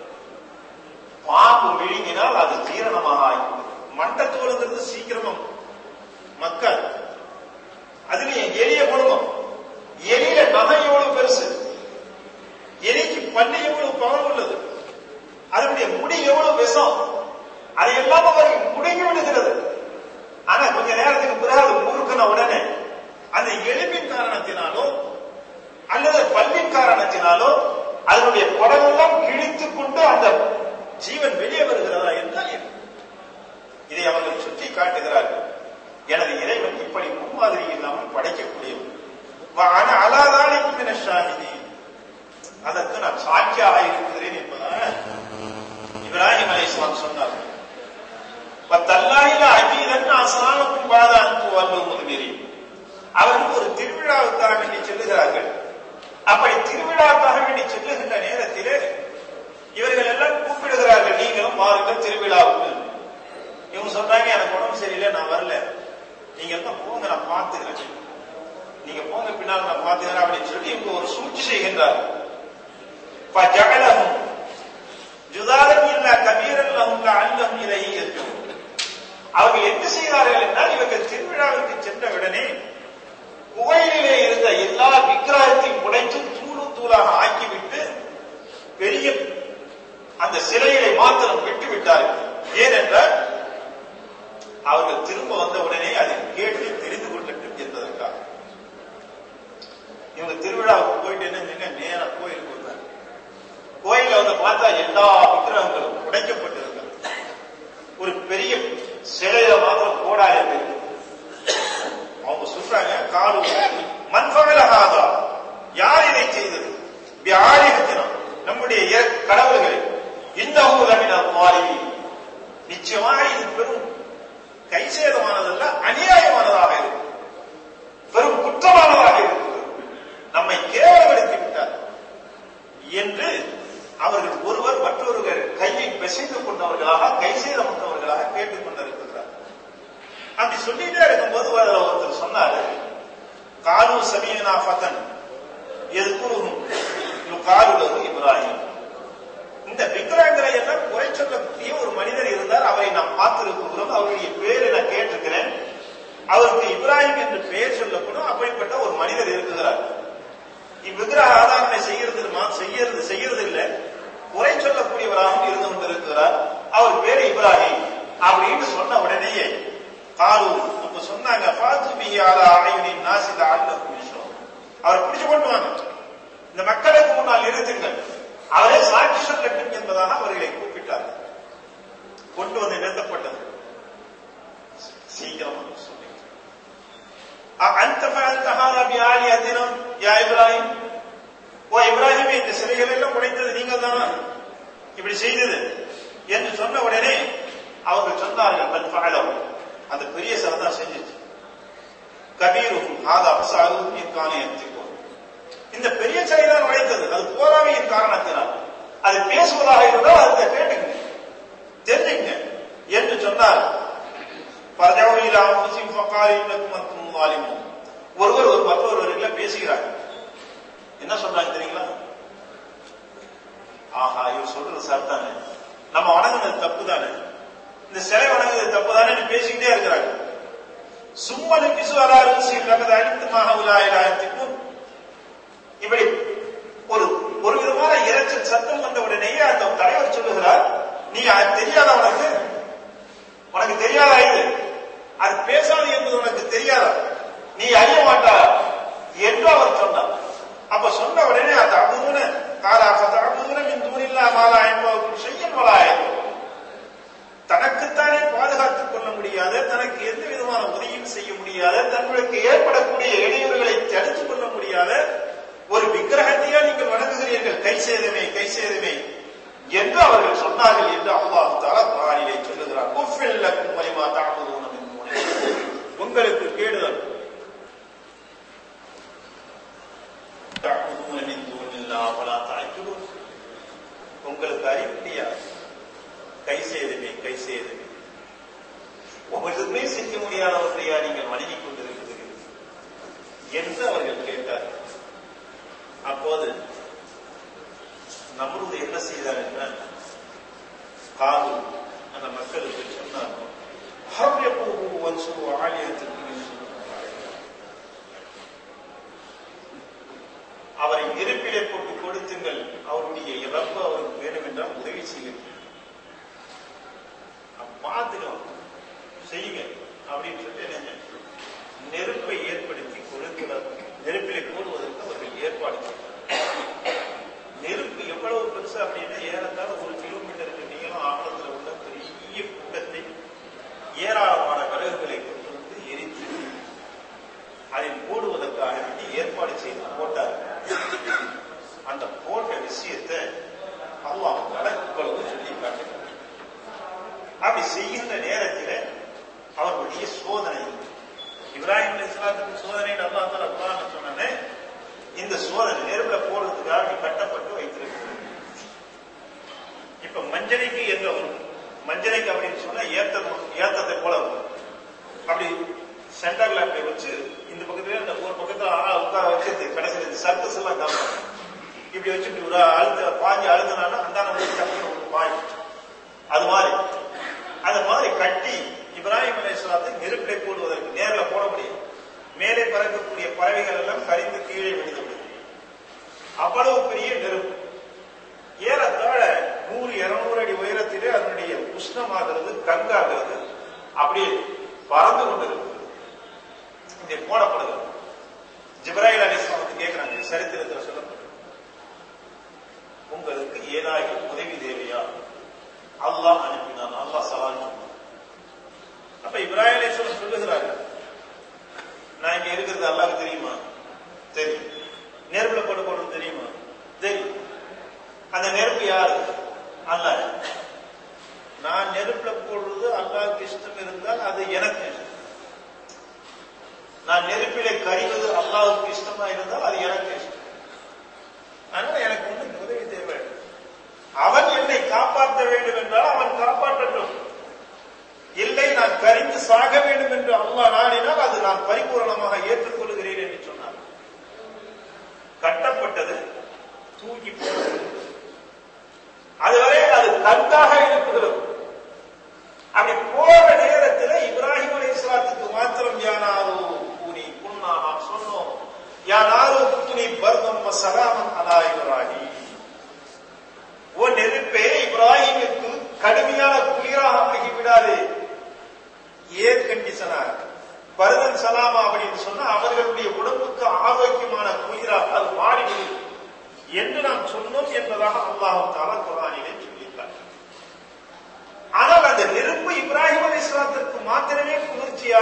பாம்பு விழுங்கினால் அது ஜீரணமாக ஆகிவிடும் மண்டத்தோலுங்கிறது சீக்கிரமும் மக்கள் அதுலயும் எளிய குடும்பம் எளிய நகை எவ்வளவு பெருசு எலிக்கு பண்ணி எவ்வளவு பவர் உள்ளது அதனுடைய முடி எவ்வளவு விஷம் அதையெல்லாம் அவர்கள் முடுங்கி விடுகிறது ஆனா கொஞ்ச நேரத்துக்கு பிறகு அது முறுக்கின உடனே அந்த எலும்பின் காரணத்தினாலோ அல்லது பல்லின் காரணத்தினாலோ அதனுடைய குடலெல்லாம் கிழித்துக் கொண்டு அந்த ஜீவன் வெளியே வருகிறதா என்றால் என்ன இதை அவர்கள் சுட்டி காட்டுகிறார்கள் எனது இறைவன் இப்படி முன்மாதிரி இல்லாமல் படைக்கக்கூடியவன் அலாதானிக்கு ஷாஹிதி அதற்கு நான் சாட்சியாக இருக்கிறேன் என்பதாக இப்ராஹிம் அலிஸ்லாம் சொன்னார் தல்லாயில அஜீரன் அசானக்கும் பாதா அன்பு வாழ்வு முதுமீறி அவர்கள் ஒரு திருவிழாவுக்காக வேண்டி செல்லுகிறார்கள் அப்படி திருவிழாவுக்காக வேண்டி செல்லுகின்ற நேரத்திலே இவர்கள் எல்லாம் கூப்பிடுகிறார்கள் நீங்களும் வாருங்கள் திருவிழாவுக்கு இவங்க சொல்றாங்க எனக்கு உடம்பு சரியில்லை நான் வரல நீங்க எல்லாம் போங்க நான் பார்த்துக்கிறேன் நீங்க போங்க பின்னால் நான் பார்த்துக்கிறேன் அப்படின்னு சொல்லி இவங்க ஒரு சூழ்ச்சி செய்கின்றார் فجعلهم جدادا إلا كبيرا لهم لعلهم إليه يرجعون அவர்கள் என்ன செய்தார்கள் என்றால் இவர்கள் திருவிழாவிற்கு சென்ற உடனே குகையிலே இருந்த எல்லா விக்கிரகத்தையும் உடைத்து தூளு தூளாக ஆக்கிவிட்டு பெரிய அந்த சிலைகளை மாத்திரம் விட்டு விட்டார்கள் ஏனென்றால் அவர்கள் திரும்ப வந்த உடனே அதை கேட்டு தெரிந்து கொள்ளட்டும் என்பதற்காக இவங்க திருவிழாவுக்கு போயிட்டு என்ன நேர கோயிலுக்கு வந்தாங்க கோயில வந்து பார்த்தா எல்லா விக்கிரகங்களும் உடைக்கப்பட்டிருக்கிறது ஒரு பெரிய சிலையில மாத்திரம் கோடாயம் இருக்கு அவங்க சொல்றாங்க காலு மண்பகலகாதா யார் இதை செய்தது ஆதிகத்தினம் நம்முடைய கடவுள்களை இந்த ஊரமினர் மாறி நிச்சயமாக இது பெரும் கைசேதமானதல்ல அநியாயமானதாக இருக்கும் பெரும் குற்றமானதாக இருக்கிறது நம்மை கேவலப்படுத்தி விட்டார் என்று அவர்கள் ஒருவர் மற்றொருவர் கையை பிசைந்து கொண்டவர்களாக கை செய்தவர்களாக கேட்டுக் கொண்டிருக்கிறார் அப்படி சொல்லிட்டே இருக்கும்போது ஒருத்தர் சொன்னாரு காலு சமீனா ஃபதன் எதுக்குருகும் காலுலகு இப்ராஹிம் இந்த விக்கிரகங்களை எல்லாம் குறை சொல்லக்கூடிய ஒரு மனிதர் இருந்தார் அவரை நாம் பார்த்திருக்கிறோம் அவருடைய பேரை நான் கேட்டிருக்கிறேன் அவருக்கு இப்ராஹிம் என்று பெயர் சொல்லப்படும் அப்படிப்பட்ட ஒரு மனிதர் இருக்கிறார் இவ்விக்கிரக ஆதாரனை செய்யறது செய்யறது செய்யறது இல்ல குறை சொல்லக்கூடியவராகவும் இருந்து கொண்டிருக்கிறார் அவர் பேரு இப்ராஹிம் அப்படின்னு சொன்ன உடனேயே காலு அப்ப சொன்னாங்க பாத்துபி ஆலா ஆயுனின் நாசித அல்ல புருஷம் அவரை பிடிச்சு கொண்டு வாங்க இந்த மக்களுக்கு முன்னால் நிறுத்துங்கள் அவரே சாட்சி சொல்லட்டும் என்பதாக அவர்களை கூப்பிட்டார் கொண்டு வந்து நிறுத்தப்பட்டது சீக்கிரமா சொல்லி அந்த ஃபஅல்தஹாரா பிஆலியத்தினா யா இப்ராஹிம் ஓ இப்ராஹிம் இந்த சிலைகள் எல்லாம் உடைத்தது நீங்கள் தானா இப்படி செய்தது என்று சொன்ன உடனே அவர்கள் சொன்னார்கள் பல் ஃபஅலஹு அந்த பெரிய சிலை தான் செஞ்சுச்சு கபீரும் ஹாதா ஃபஸாலுஹு இன் கான யத்திகூன் இந்த பெரிய சிலை தான் உடைத்தது அது போராமையின் காரணத்தினால் அது பேசுவதாக இருந்தால் அதை கேட்டுங்க தெரிஞ்சுங்க என்று சொன்னார் பரஜாவிலா முஸ்லிம் ஃபகாரி மற்றும் வாலிமும் ஒருவர் ஒரு மற்றொருவர்கள பேசுகிறார் என்ன சொல்றாங்க தெரியுங்களா ஆஹா இவர் சொல்றது சரிதானே நம்ம வணங்குனது தப்பு தானே இந்த சிலை வணங்குறது தப்பு தானே பேசிக்கிட்டே இருக்கிறாங்க சும்மனு பிசுவலா ருசி லகத அழித்துமாக உலாயிலாயத்திற்கும் இப்படி ஒரு ஒரு விதமான இரைச்சல் சத்தம் வந்த உடனேயே அந்த தலைவர் சொல்லுகிறார் நீ அது தெரியாதா உனக்கு உனக்கு தெரியாதா இது அது பேசாது என்பது உனக்கு தெரியாதா நீ அறிய மாட்டா என்று அவர் சொன்னார் அப்ப சொன்ன உடனே அது அபுதுன காலா அபுதுன மின் தூணில்லா மாலா என்பவர்கள் செய்யும் வலாயம் தனக்குத்தானே பாதுகாத்துக் கொள்ள முடியாத தனக்கு எந்த விதமான உதவியும் செய்ய முடியாத தங்களுக்கு ஏற்படக்கூடிய இடையூறுகளை தடுத்துக் கொள்ள முடியாத ஒரு விக்கிரகத்தையா நீங்கள் வணங்குகிறீர்கள் கை சேதமே கை சேதமே என்று அவர்கள் சொன்னார்கள் என்று அல்லாஹ் தாலா குரானிலே சொல்லுகிறார் குஃபில் லக்கும் வலிமா தஅபுதூன மின் தூனில்லாஹ். உங்களுக்கு கேடுதல் தஅபுதூன மின் தூனில்லாஹ் வலா தஅக்கிலூன். உங்களுக்கு அறிவுடையா கை சேதமே கை சேதமே உங்களுக்குமே செய்ய முடியாதவற்றையா நீங்கள் வணங்கிக் கொண்டிருக்கிறீர்கள் என்று அவர்கள் கேட்டார்கள் அப்போது நம்மளுடைய என்ன செய்தார் என்றால் காது அந்த மக்களுக்கு சொன்னார் ஹர்யப்பூ வன்சு ஆலயத்திற்கு அவரை நெருப்பிலே போட்டு கொடுத்துங்கள் அவருடைய இறப்பு அவருக்கு வேணும் என்றால் உதவி செய்யுங்கள் பார்த்துக்கலாம் செய்யுங்க அப்படின்னு சொல்லி என்ன நெருப்பை ஏற்படுத்தி கொடுக்கிறார் நெருப்பிலே போடுவதற்கு அவர்கள் ஏற்பாடு செய்தார் நெருப்பு எவ்வளவு பெருசு அப்படின்னா ஏறத்தாழ ஒரு கிலோமீட்டருக்கு நீளம் ஆழத்தில் உள்ள பெரிய கூட்டத்தை ஏராளமான விறகுகளை கொண்டு வந்து எரித்து அதில் போடுவதற்காக வேண்டி ஏற்பாடு செய்து போட்டார் அந்த போட்ட விஷயத்தை அல்லாஹ் இவ்வளவு சொல்லி காட்டுகிறார் அப்படி செய்கின்ற நேரத்தில் அவர்களுடைய சோதனை இப்ராஹிம் அலி இஸ்லாத்துக்கு சோதனை அல்லா தால குரான் சொன்னே இந்த சோதனை நெருப்புல போடுறதுக்காக அப்படி கட்டப்பட்டு வைத்திருக்கிறது இப்ப மஞ்சளைக்கு எங்க வரும் மஞ்சளைக்கு அப்படின்னு சொன்னா ஏத்த ஏத்தத்தை போல வரும் அப்படி சென்டர்ல அப்படி வச்சு இந்த பக்கத்துல இந்த ஒரு பக்கத்துல ஆளா உட்கார வச்சு கடைசியில் இந்த சர்க்கஸ் எல்லாம் காப்பாங்க இப்படி வச்சு இப்படி ஒரு அழுத்த பாஞ்சு அழுத்தினாலும் அந்தான ஒரு பாய் அது மாதிரி அது மாதிரி கட்டி இப்ராஹிம் அலையாத்தை நெருப்பிலை போடுவதற்கு நேரில் போட முடியும் மேலே பறக்கக்கூடிய பறவைகள் எல்லாம் கரிந்து கீழே விழுந்து விடும் அவ்வளவு பெரிய நெருப்பு ஏறத்தாழ நூறு இருநூறு அடி உயரத்திலே அதனுடைய உஷ்ணமாகிறது கங்காகிறது அப்படியே பறந்து கொண்டிருக்கிறது இதை போடப்படுகிறது ஜிப்ராஹில் அலிஸ்லாம் வந்து கேட்கிறாங்க சரித்திரத்தில் சொல்லப்பட்டு உங்களுக்கு ஏதாயும் உதவி தேவையா அல்லாஹ் அனுப்பினான் அல்லாஹ் சலான் அப்ப இப்ராஹிம் அலிஸ்லாம் சொல்லுகிறாரு நான் இங்க இருக்கிறது அல்லாஹ்க்கு தெரியுமா தெரியும் நெருப்புல போட்டு போடுறது தெரியுமா தெரியும் அந்த நெருப்பு யாரு அல்ல நான் நெருப்புல போடுறது அல்லாஹ்க்கு இஷ்டம் இருந்தால் அது எனக்கு நான் நெருப்பிலே கரிவது அல்லாஹ்வுக்கு இஷ்டமா இருந்தால் அது எனக்கு இஷ்டம் அதனால எனக்கு ஒண்ணு உதவி தேவை அவன் என்னை காப்பாற்ற வேண்டும் என்றால் அவன் காப்பாற்றட்டும் இல்லை நான் கரிந்து சாக வேண்டும் என்று அல்லாஹ் நாடினால் அது நான் பரிபூரணமாக ஏற்றுக்கொள்கிறேன் என்று சொன்னார் கட்டப்பட்டது தூக்கி போடுகிறது அதுவரை அது கந்தாக இருக்கிறது அப்படி போற நேரத்தில் இப்ராஹிம் அலி இஸ்லாத்துக்கு மாத்திரம் யானாரோ கூனி புண்ணா நாம் சொன்னோம் யானாரோ துணி பர்தம் சலாமன் அலா இப்ராஹிம் ஓ நெருப்பே இப்ராஹிமுக்கு கடுமையான குளிராக ஆகிவிடாது ஏர் கண்டிஷனாக பருதன் சலாமா அப்படின்னு சொன்னா அவர்களுடைய உடம்புக்கு ஆரோக்கியமான குளிராக அது மாறிவிடும் என்று நாம் சொன்னோம் என்பதாக அல்லாஹு தாலா குரானிலே சொல்லியிருக்கார் ஆனால் அந்த நெருப்பு இப்ராஹிம் அலி இஸ்லாத்திற்கு மாத்திரமே குளிர்ச்சி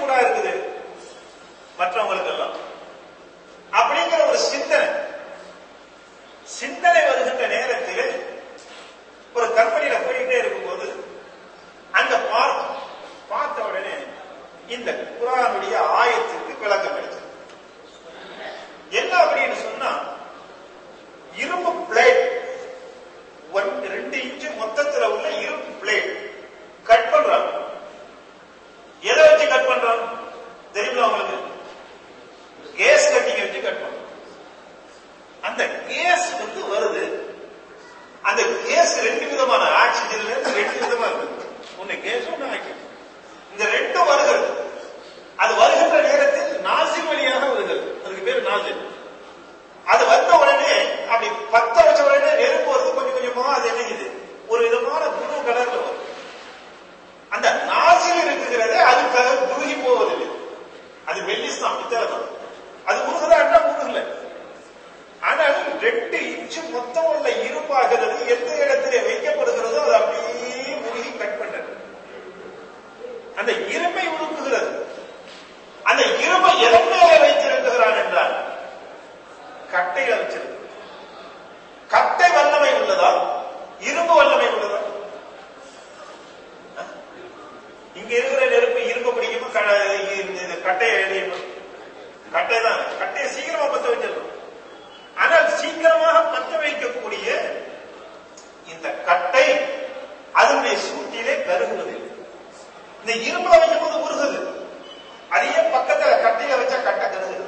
சூடா இருக்குது மற்றவங்களுக்கு எல்லாம் அப்படிங்கிற ஒரு சிந்தனை சிந்தனை வருகின்ற நேரத்தில் ஒரு கம்பெனியில போயிட்டே இருக்கும்போது அங்க பார்த்தோம் பார்த்த உடனே இந்த குரானுடைய ஆயத்திற்கு விளக்கம் கிடைச்சது என்ன அப்படின்னு சொன்னா இரும்பு பிளேட் ஒன் ரெண்டு இன்ச்சு மொத்தத்துல உள்ள இரும்பு பிளேட் கட் பண்றாங்க எதை வச்சு கட் பண்றாங்க தெரியுமா உங்களுக்கு கேஸ் கட்டிங் வச்சு கட் பண்றாங்க அந்த கேஸ் வந்து வருது அந்த கேஸ் ரெண்டு விதமான ஆக்சிஜன்ல இருந்து ரெண்டு விதமா இருக்கு ஒண்ணு கேஸ் ஒண்ணு ஆக்சிஜன் இந்த ரெண்டும் வருகிறது அது வருகின்ற நேரத்தில் நாசில் வழியாக வருகிறது அதுக்கு பேர் நாசில் அது வந்த உடனே அப்படி பத்த வச்ச உடனே நெருப்பு வருது கொஞ்சம் கொஞ்சமா அது என்னங்குது ஒரு விதமான புது கலர்ல வரும் அந்த நாசில் இருக்குகிறதே அதுக்காக உருகி போவதில்லை அது வெள்ளிஸ்தான் பித்தளை அது உருகுதா உருகல ஆனால் ரெண்டு இன்ச்சு மொத்தம் உள்ள இருப்பாகிறது எந்த இடத்திலே வைக்கப்படுகிறதோ அது அப்படியே உருகி கட் பண்ணது அந்த இரும்பை உருக்குகிறது அந்த இரும்பை எதன் மேலே வைத்திருக்கிறான் என்றால் கட்டையில வச்சிருக்கு கட்டை வல்லமை உள்ளதா இரும்பு வல்லமை உள்ளதா இங்க இருக்கிற நெருப்பு இரும்பு பிடிக்குமா கட்டையை எழுதியணும் கட்டை தான் கட்டையை சீக்கிரமா பத்த வச்சிடணும் ஆனால் சீக்கிரமாக பத்த வைக்கக்கூடிய இந்த கட்டை அதனுடைய சூட்டிலே கருகுவது இந்த இரும்புல வைக்கும் போது உருகுது அதையே பக்கத்துல கட்டையில வச்சா கட்டை கருகுது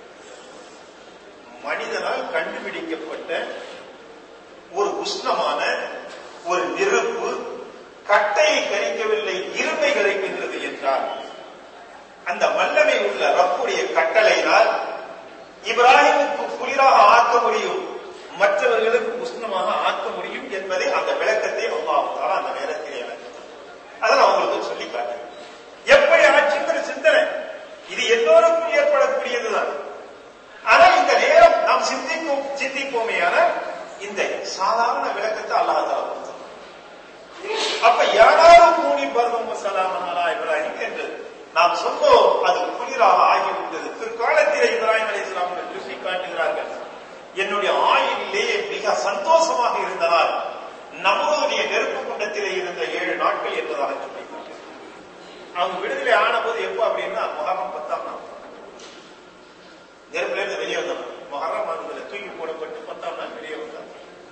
மனிதனால் கண்டுபிடிக்கப்பட்ட ஒரு உஷ்ணமான ஒரு நெருப்பு கட்டையை கரிக்கவில்லை இருமை கரைக்கின்றது என்றால் அந்த வல்லமை உள்ள ரப்புடைய கட்டளையினால் இப்ராஹிமுக்கு குளிராக ஆக்க முடியும் மற்றவர்களுக்கு உஷ்ணமாக ஆக்க முடியும் என்பதை அந்த விளக்கத்தை அல்லாஹால அந்த நேரத்தில் எனக்கு அதை நான் உங்களுக்கு சொல்லி காட்டேன் எப்படி ஆட்சிங்கிற சிந்தனை இது எல்லோருக்கும் ஏற்படக்கூடியதுதான் ஆனால் இந்த நேரம் நாம் சிந்திக்கும் சிந்திப்போமே ஆனால் இந்த சாதாரண விளக்கத்தை அல்லாஹால கொடுத்தார் அப்ப யாராலும் கூலி பருவம் சலாமனாலா இப்ராஹிம் என்று நாம் சொன்னோம் அது குளிராக ஆகிவிட்டது பிற்காலத்திலே இப்ராஹிம் அலி இஸ்லாம் சொல்லி காட்டுகிறார்கள் என்னுடைய ஆயுளிலேயே மிக சந்தோஷமாக இருந்ததால் நம்மளுடைய நெருப்பு குண்டத்திலே இருந்த ஏழு நாட்கள் என்பதாக சொல்லி அவங்க விடுதலை ஆன போது எப்போ அப்படின்னா முகரம் பத்தாம் நாள் நெருப்புல இருந்து வெளியே வந்தாங்க மொஹரம் அதுல தூக்கி போடப்பட்டு பத்தாம் நாள் வெளியே வந்தாங்க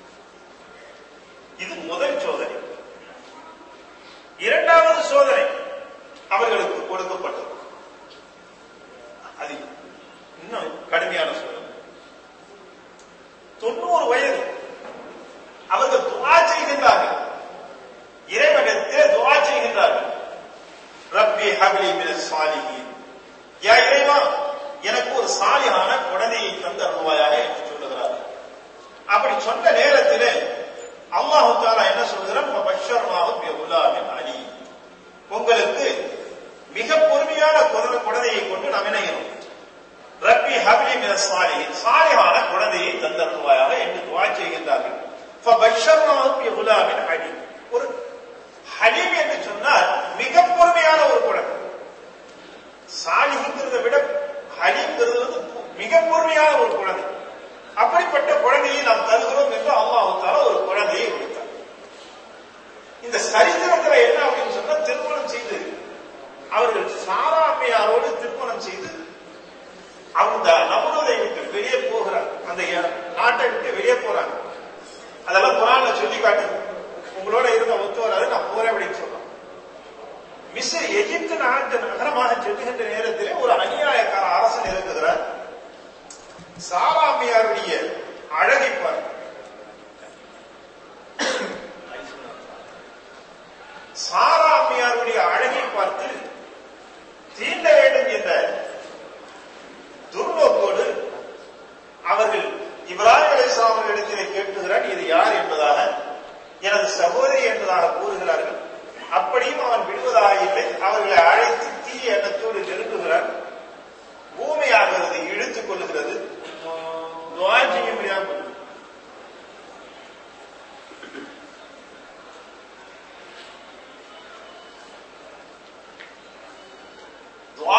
இது முதல் சோதனை இரண்டாவது சோதனை அவர்களுக்கு கொடுக்கப்பட்டது அது இன்னும் கடுமையான சோதனை தொண்ணூறு வயது அவர்கள் துவா செய்கின்றார்கள் இறைவனத்திலே துவா செய்கின்றார்கள் ரப்பி ஹபிலி மின சாலிஹீன் யா இறைவா எனக்கு ஒரு சாலியான குழந்தையை தந்து அருள்வாயாக என்று சொல்லுகிறார் அப்படி சொன்ன நேரத்திலே அல்லாஹு தாலா என்ன சொல்கிறார் பஷர்மாவும் உலாவின் அலி உங்களுக்கு மிக பொறுமையான குழந்தையை கொண்டு நாம் இணைகிறோம் ரப்பி ஹபிலி மின சாலிஹின் சாலியான குழந்தையை தந்தருள்வாயாக என்று துவா செய்கின்றார்கள் பஷர்மாவும் உலாவின் அலி ஒரு ஹலீம் என்று சொன்னால் மிக பொறுமையான ஒரு குழந்தை சாலிங்கிறத விட ஹலீம்ங்கிறது வந்து மிக பொறுமையான ஒரு குழந்தை அப்படிப்பட்ட குழந்தையை நாம் தருகிறோம் என்று அல்லாஹால ஒரு குழந்தையை கொடுத்தார் இந்த சரித்திரத்துல என்ன அப்படின்னு சொன்னா திருமணம் செய்து அவர்கள் சாராமையாரோடு திருமணம் செய்து அந்த நபருதை விட்டு வெளியே போகிறார் அந்த நாட்டை விட்டு வெளியே போறாங்க அதெல்லாம் குரான்ல சொல்லி காட்டுது உங்களோட இருந்த ஒத்து வராது நான் போறேன் அப்படின்னு சொல்றேன் மிஸ்ர எகிப்து நாட்டு நகரமாக செல்லுகின்ற நேரத்திலே ஒரு அநியாயக்கார அரசன் இருக்குகிறார் சாராமியாருடைய அழகை பார்த்து சாராமியாருடைய அழகை பார்த்து தீண்ட வேண்டும் என்ற துர்நோக்கோடு அவர்கள் இப்ராஹிம் அலிஸ்லாம் அவர்களிடத்திலே கேட்டுகிறான் இது யார் என்பதாக எனது சகோதரி என்பதாக கூறுகிறார்கள் அப்படியும் அவன் விடுவதாக இல்லை அவர்களை அழைத்து தீய எண்ணத்தோடு நெருங்குகிறான் பூமியாகிறது இழுத்துக் கொள்ளுகிறது துவா செய்ய முடியாமல் துவா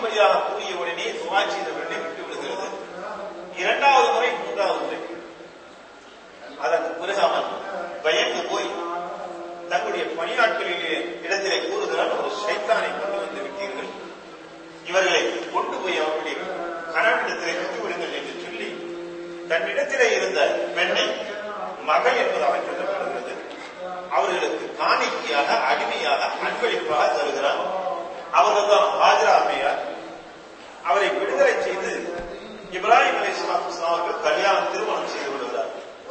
ஆகிக்கும்படியாக கூறிய உடனே துவா செய்த பெண்ணை விட்டு விடுகிறது இரண்டாவது முறை மூன்றாவது முறை அதற்கு பிறகு அவன் பயந்து போய் தங்களுடைய பணியாட்களிலே இடத்திலே கூறுகிறான் ஒரு சைத்தானை கொண்டு வந்து விட்டீர்கள் இவர்களை கொண்டு போய் அவருடைய கணவனிடத்திலே விட்டு விடுங்கள் என்று சொல்லி தன்னிடத்திலே இருந்த பெண்ணை மகள் என்பதாக சொல்லப்படுகிறது அவர்களுக்கு காணிக்கையாக அடிமையாக அன்பளிப்பாக தருகிறார் அவர்கள் தான் ஹாஜரா அம்மையார் அவரை விடுதலை செய்து இப்ராஹிம் அலி அவர்கள் கல்யாணம் திருமணம் செய்து விடுகிறார்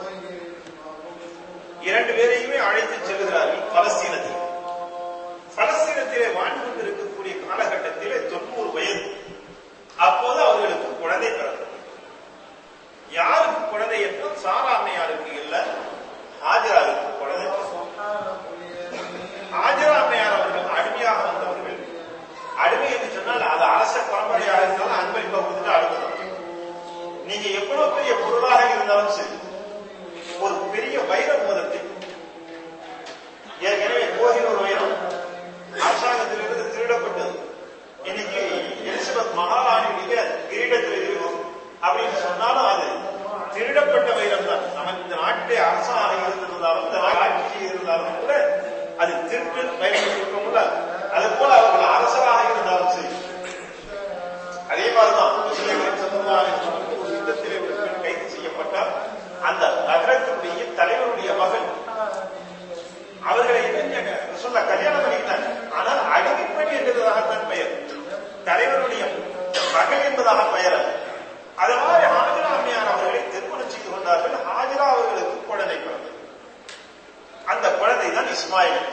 இரண்டு பேரையுமே அழைத்து செல்கிறார்கள் பலஸ்தீனத்தில் பலஸ்தீனத்திலே வாழ்ந்து கொண்டிருக்கக்கூடிய காலகட்டத்திலே தொண்ணூறு வயது அப்போது அவர்களுக்கு குழந்தை பிறந்தது யாருக்கு குழந்தை என்றால் சாரா அம்மையாருக்கு இல்ல ஹாஜராருக்கு குழந்தை ஹாஜரா அம்மையார் அவர்கள் அடிமையாக வந்தவர்கள் அடிமை என்று சொன்னால் அது அரச பரம்பரையாக இருந்தாலும் அன்பளிப்பை கொடுத்துட்டு அடுத்தது நீங்க எவ்வளவு பெரிய பொருளாக இருந்தாலும் சரி ஒரு பெரிய வைர மோதத்தை ஏற்கனவே கோகினூர் வைரம் அரசாங்கத்திலிருந்து திருடப்பட்டது இன்னைக்கு எலிசபெத் மகாராணியுடைய கிரீடத்தில் இருக்கும் அப்படின்னு சொன்னாலும் அது திருடப்பட்ட வைரம் தான் நம்ம இந்த நாட்டிலே அரசாக இருந்திருந்தாலும் இந்த ஆட்சி இருந்தாலும் கூட அது திருட்டு வைரம் இருக்கமுல்ல அது போல அவர்கள் அரசராக இருந்தாலும் சரி அதே மாதிரிதான் முஸ்லிம்களின் சமுதாயம் ஒரு யுத்தத்திலே ஒரு பெண் கைது செய்யப்பட்டால் அந்த நகரத்தினுடைய தலைவருடைய மகன் அவர்களை சொல்ல கல்யாணம் பண்ணிக்கிட்டாங்க ஆனால் அடிமைப்பெண் என்பதாகத்தான் பெயர் தலைவருடைய மகள் என்பதாக பெயர் அது மாதிரி ஹாஜரா அம்மையார் அவர்களை திருமணம் செய்து கொண்டார்கள் ஹாஜரா அவர்களுக்கு குழந்தை பிறந்தது அந்த குழந்தை தான் இஸ்மாயில்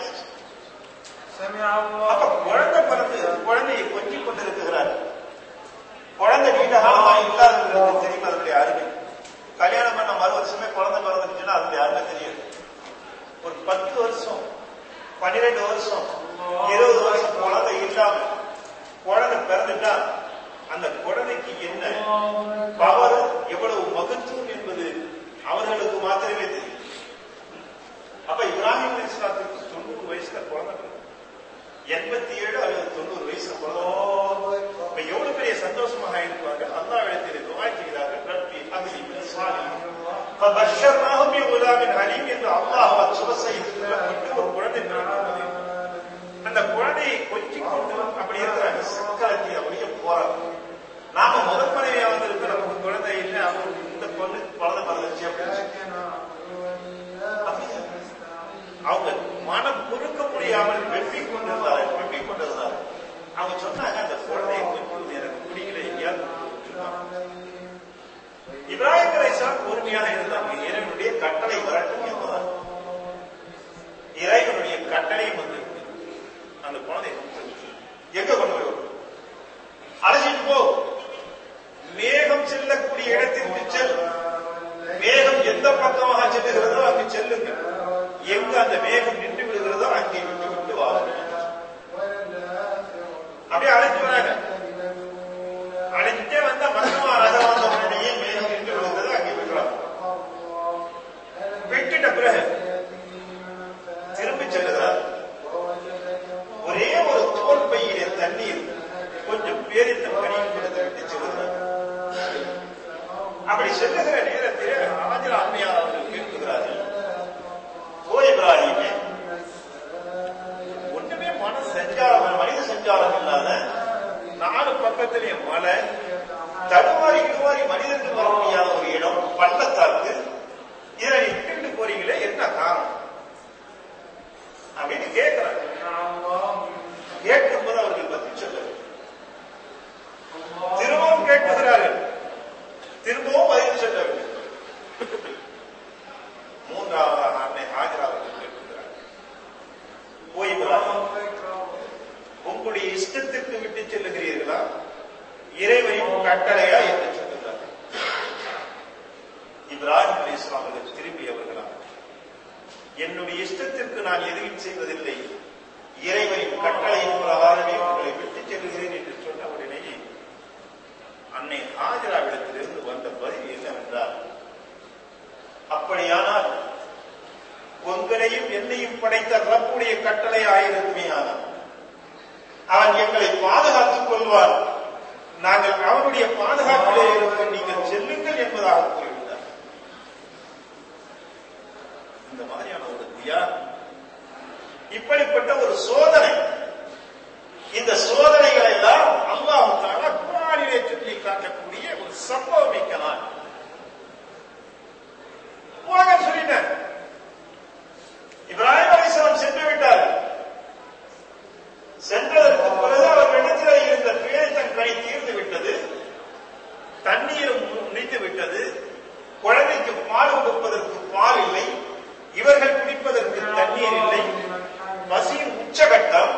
அப்ப குழந்தை பிறந்து குழந்தையை கொஞ்சிக் கொண்டிருக்கிறார் குழந்தை நீண்ட காலமா இல்லாதவர்களுக்கு தெரியும் அதனுடைய அருமை கல்யாணம் பண்ண மறு வருஷமே குழந்தை பிறந்துச்சுன்னா அதனுடைய அருமை தெரியாது ஒரு பத்து வருஷம் பன்னிரெண்டு வருஷம் இருபது வருஷம் குழந்தை இல்லாம குழந்தை பிறந்துட்டா அந்த குழந்தைக்கு என்ன பவர் எவ்வளவு மகத்துவம் என்பது அவர்களுக்கு மாத்திரமே தெரியும் அப்ப இப்ராஹிம் அலிஸ்லாத்துக்கு தொண்ணூறு வயசுல குழந்தை பிறந்தது. எண்பத்தி ஏழு அல்லது தொண்ணூறு வயசுல குழந்தை இப்ப எவ்வளவு பெரிய சந்தோஷமாக இருப்பாங்க அல்லா இடத்தில் துவா செய்கிறார்கள் ரப்பி அபிலி மின் சாலிஹின். فبشرناه بغلام حليم என்று அல்லாஹ் சுப செய்து சொல்லப்பட்டு ஒரு குழந்தை பிறந்தது அந்த குழந்தையை கொஞ்சி கொண்டு அப்படி இருக்கிறாங்க சக்கரத்தை அப்படியே போறாங்க நாம முதல் மனைவியா வந்திருக்க நமக்கு குழந்தை இல்லை அவருக்கு இந்த பொண்ணு குழந்தை பிறந்துச்சு அப்படின்னு அப்படியே அவங்க மனம் பொறுக்க முடியாமல் வெட்டி கொண்டிருந்தாரு வெட்டி கொண்டிருந்தாரு அவங்க சொன்னாங்க அந்த குழந்தையை கொஞ்சம் எனக்கு பிடிக்கல எங்கேயாவது விட்டுருக்காங்க. இப்ராஹிம் அலைஹிஸ்ஸலாம் பொறுமையாக இருந்தாங்க இறைவனுடைய கட்டளை வரட்டும் என்பதால் இறைவனுடைய கட்டளையும் வந்து அந்த குழந்தை எங்க கொண்டு போய் விடணும்? அழைச்சிட்டு போ மேகம் செல்லக்கூடிய இடத்திற்கு செல் மேகம் எந்த பக்கமாக செல்லுகிறதோ அங்கு செல்லுங்க எங்க அந்த மேகம் நின்று விடுகிறதோ அங்கே விட்டு விட்டு வாருங்க அப்படியே அழைச்சு வராங்க அழைச்சிட்டே வந்தா மன்னமா ரகம் வந்த உடனேயே மேகம் நின்று விடுகிறது அங்கே விடுறாங்க விட்டுட்ட பிறகு திரும்பி செல்லுகிறார் ஒரே ஒரு தோல் பையிலே தண்ணீர் கொஞ்சம் பேரித்த பணியும் கொடுத்து விட்டு செல்லுகிறார் அப்படி செல்லுகிற நேரத்தில் ஆஜர் அம்மையார் அவர்கள் கேட்கிறார்கள் ஓ இப்ராஹிமே ஒண்ணுமே மன சஞ்சாரம் மனித சஞ்சாரம் இல்லாத நாலு பக்கத்திலே மலை தடுமாறி கிடுமாறி மனிதனுக்கு வர முடியாத ஒரு இடம் பள்ளத்தாக்கு இதை நீ விட்டுட்டு போறீங்களே என்ன காரணம் அப்படின்னு கேட்கிறாங்க கேட்கும்போது அவர்கள் பதில் சொல்ல திரும்பவும் கேட்கிறார்கள் திரும்பவும் பதில் சொல்லவில்லை மூன்றாவதாக அன்னை ஹாஜரா அவர்கள் கேட்கிறார்கள் போய் இப்ராஹிம், உங்களுடைய இஷ்டத்திற்கு விட்டு செல்லுகிறீர்களா இறைவனின் கட்டளையா என்று சொல்லுகிறார் இப்ராஹிம் அலி அவர்கள் திரும்பி அவர்களா என்னுடைய இஷ்டத்திற்கு நான் எதுவும் செய்வதில்லை இறைவனின் கட்டளையின் பிரகாரமே உங்களை விட்டு செல்கிறேன் என்று சொன்ன உடனேயே அன்னை ஹாஜராவிடத்திலிருந்து வந்த பதில் என்னவென்றால் அப்படியானால் உங்களையும் என்னையும் படைத்த ரப்புடைய கட்டளை ஆயிருக்குமே ஆனால் அவன் எங்களை பாதுகாத்துக் கொள்வார் என்னுடைய பாதுகாப்பிலே இருக்கும் நீங்கள் செல்லுங்கள் என்பதாக கூறிவிட்டார் இந்த மாதிரியான ஒரு தியானம் இப்படிப்பட்ட ஒரு சோதனை இந்த சோதனைகளை எல்லாம் அல்லாஹ் தாலா குரானிலே சொல்லி காட்டக்கூடிய ஒரு சம்பவம் மிக்க நாள் உலகம் சொல்லிட்டார் இப்ராஹிம் அலிஸ்லாம் சென்று விட்டார் சென்றதற்கு பிறகு அவர்களிடத்தில் இருந்த பேரித்தன் கனி தீர்ந்து விட்டது தண்ணீரும் முடிந்து விட்டது குழந்தைக்கு பால் கொடுப்பதற்கு பால் இல்லை இவர்கள் குடிப்பதற்கு தண்ணீர் இல்லை பசியின் உச்சகட்டம்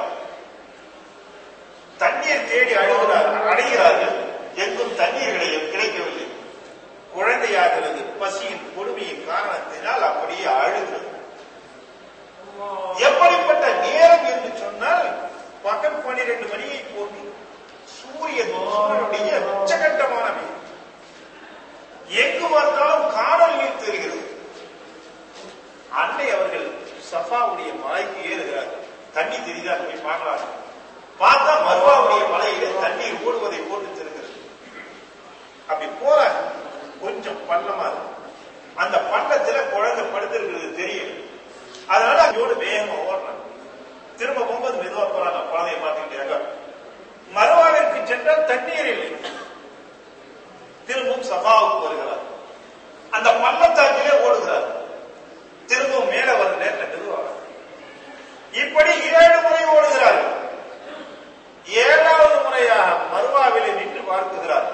தண்ணீர் தேடி அழுகிறார் அடைகிறார்கள் எங்கும் தண்ணீர் கிடை- கிடைக்கவில்லை குழந்தையாகிறது பசியின் கொடுமையின் காரணத்தினால் அப்படியே அழுகிறது எப்படிப்பட்ட நேரம் என்று சொன்னால் பகல் பனிரெண்டு மணியை போன்று சூரியன் சூரியனுடைய உச்சகட்டமான வெயில். எங்கு பார்த்தாலும் காணல் நீர் தெரிகிறது அன்னை அவர்கள் சஃபாவுடைய மலைக்கு ஏறுகிறார்கள் தண்ணி தெரியுதா போய் பார்க்கலாம் பார்த்தா மருவாவுடைய மலையிலே தண்ணீர் ஓடுவதை போட்டு தெரிகிறது அப்படி போறாங்க கொஞ்சம் பள்ளமா இருக்கு அந்த பள்ளத்துல குழந்தை படுத்திருக்கிறது தெரியும் அதனால அங்கோடு வேகமா ஓடுறாங்க திரும்ப போகும்போது மெதுவா போறாங்க குழந்தைய பார்த்துக்கிட்டே மறுவாவிற்கு சென்றால் தண்ணீர் இல்லை திரும்பவும் சபாவுக்கு வருகிறார் அந்த பள்ளத்தாக்கிலே ஓடுகிறார் திரும்பவும் மேல வர நேரத்தில் மெதுவாக இப்படி ஏழு முறை ஓடுகிறார் ஏழாவது முறையாக மருவாவிலே நின்று பார்க்குகிறார்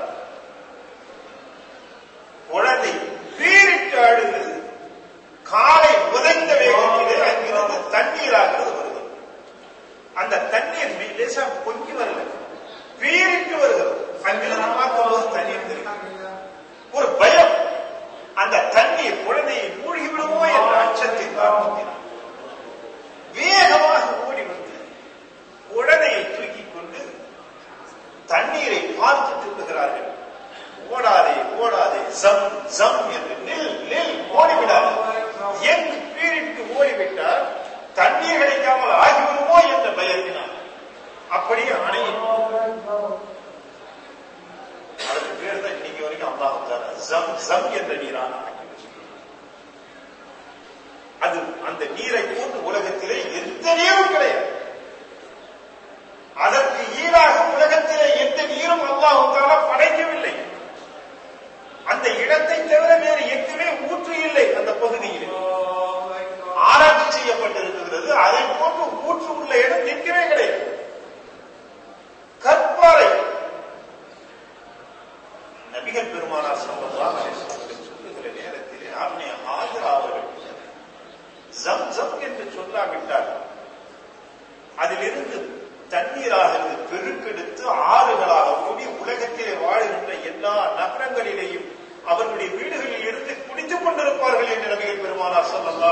குழந்தை வீரிட்டு அழுகிறது காலை உதைந்த வேகத்திலே அங்கிருந்து தண்ணீராகிறது வருகிறது அந்த தண்ணீர் மே- லேசா பொங்கி வரல வீரிட்டு வருகிறது அங்கிருந்து பார்க்கும்போது தண்ணீர் தெரியும் ஒரு பயம் அந்த தண்ணீர் குழந்தையை மூழ்கி விடுமோ என்ற அச்சத்தின் காரணத்தினால் வேகமாக ஓடி வந்து குழந்தையை தூக்கிக் கொண்டு தண்ணீரை பார்த்து சொல்லுகிறார்கள் ஓடாதே ஓடாதே ஜம் ஜம் என்று நில் நில் ஓடிவிடாது எங்கு பீரிட்டு ஓடிவிட்டால் தண்ணீர் கிடைக்காமல் ஆகிவிடுமோ என்ற பயத்தினால் அப்படியே அணையும் அதுக்கு பேர் தான் இன்னைக்கு வரைக்கும் அல்லாஹ் ஜம் ஜம் என்ற நீரான ஆக்கிவிட்டார். அது அந்த நீரை போன்று உலகத்திலே எந்த நீரும் கிடையாது அதற்கு ஈடாக உலகத்திலே எந்த நீரும் அல்லாஹ் படைக்கவில்லை அந்த இடத்தை தவிர வேறு எங்குமே ஊற்று இல்லை அந்த பகுதியில் ஆராய்ச்சி செய்யப்பட்டிருக்கிறது அதை போன்று ஊற்று உள்ள இடம் நிற்கவே கிடையாது கற்பாறை நபிகள் பெருமானார் சம்பந்தமாக சொல்லுகிற நேரத்திலே அன்னை ஆஜரா அவர்கள் ஜம் ஜம் என்று சொல்லாவிட்டால் அதிலிருந்து தண்ணீராக பெருக்கெடுத்து ஆறுகளாக ஓடி உலகத்திலே வாழுகின்ற எல்லா நகரங்களிலேயும் அவர்களுடைய வீடுகளில் இருந்து குடித்துக் கொண்டிருப்பார்கள் என்று நபிகள் பெருமானார் சொல்லல்லா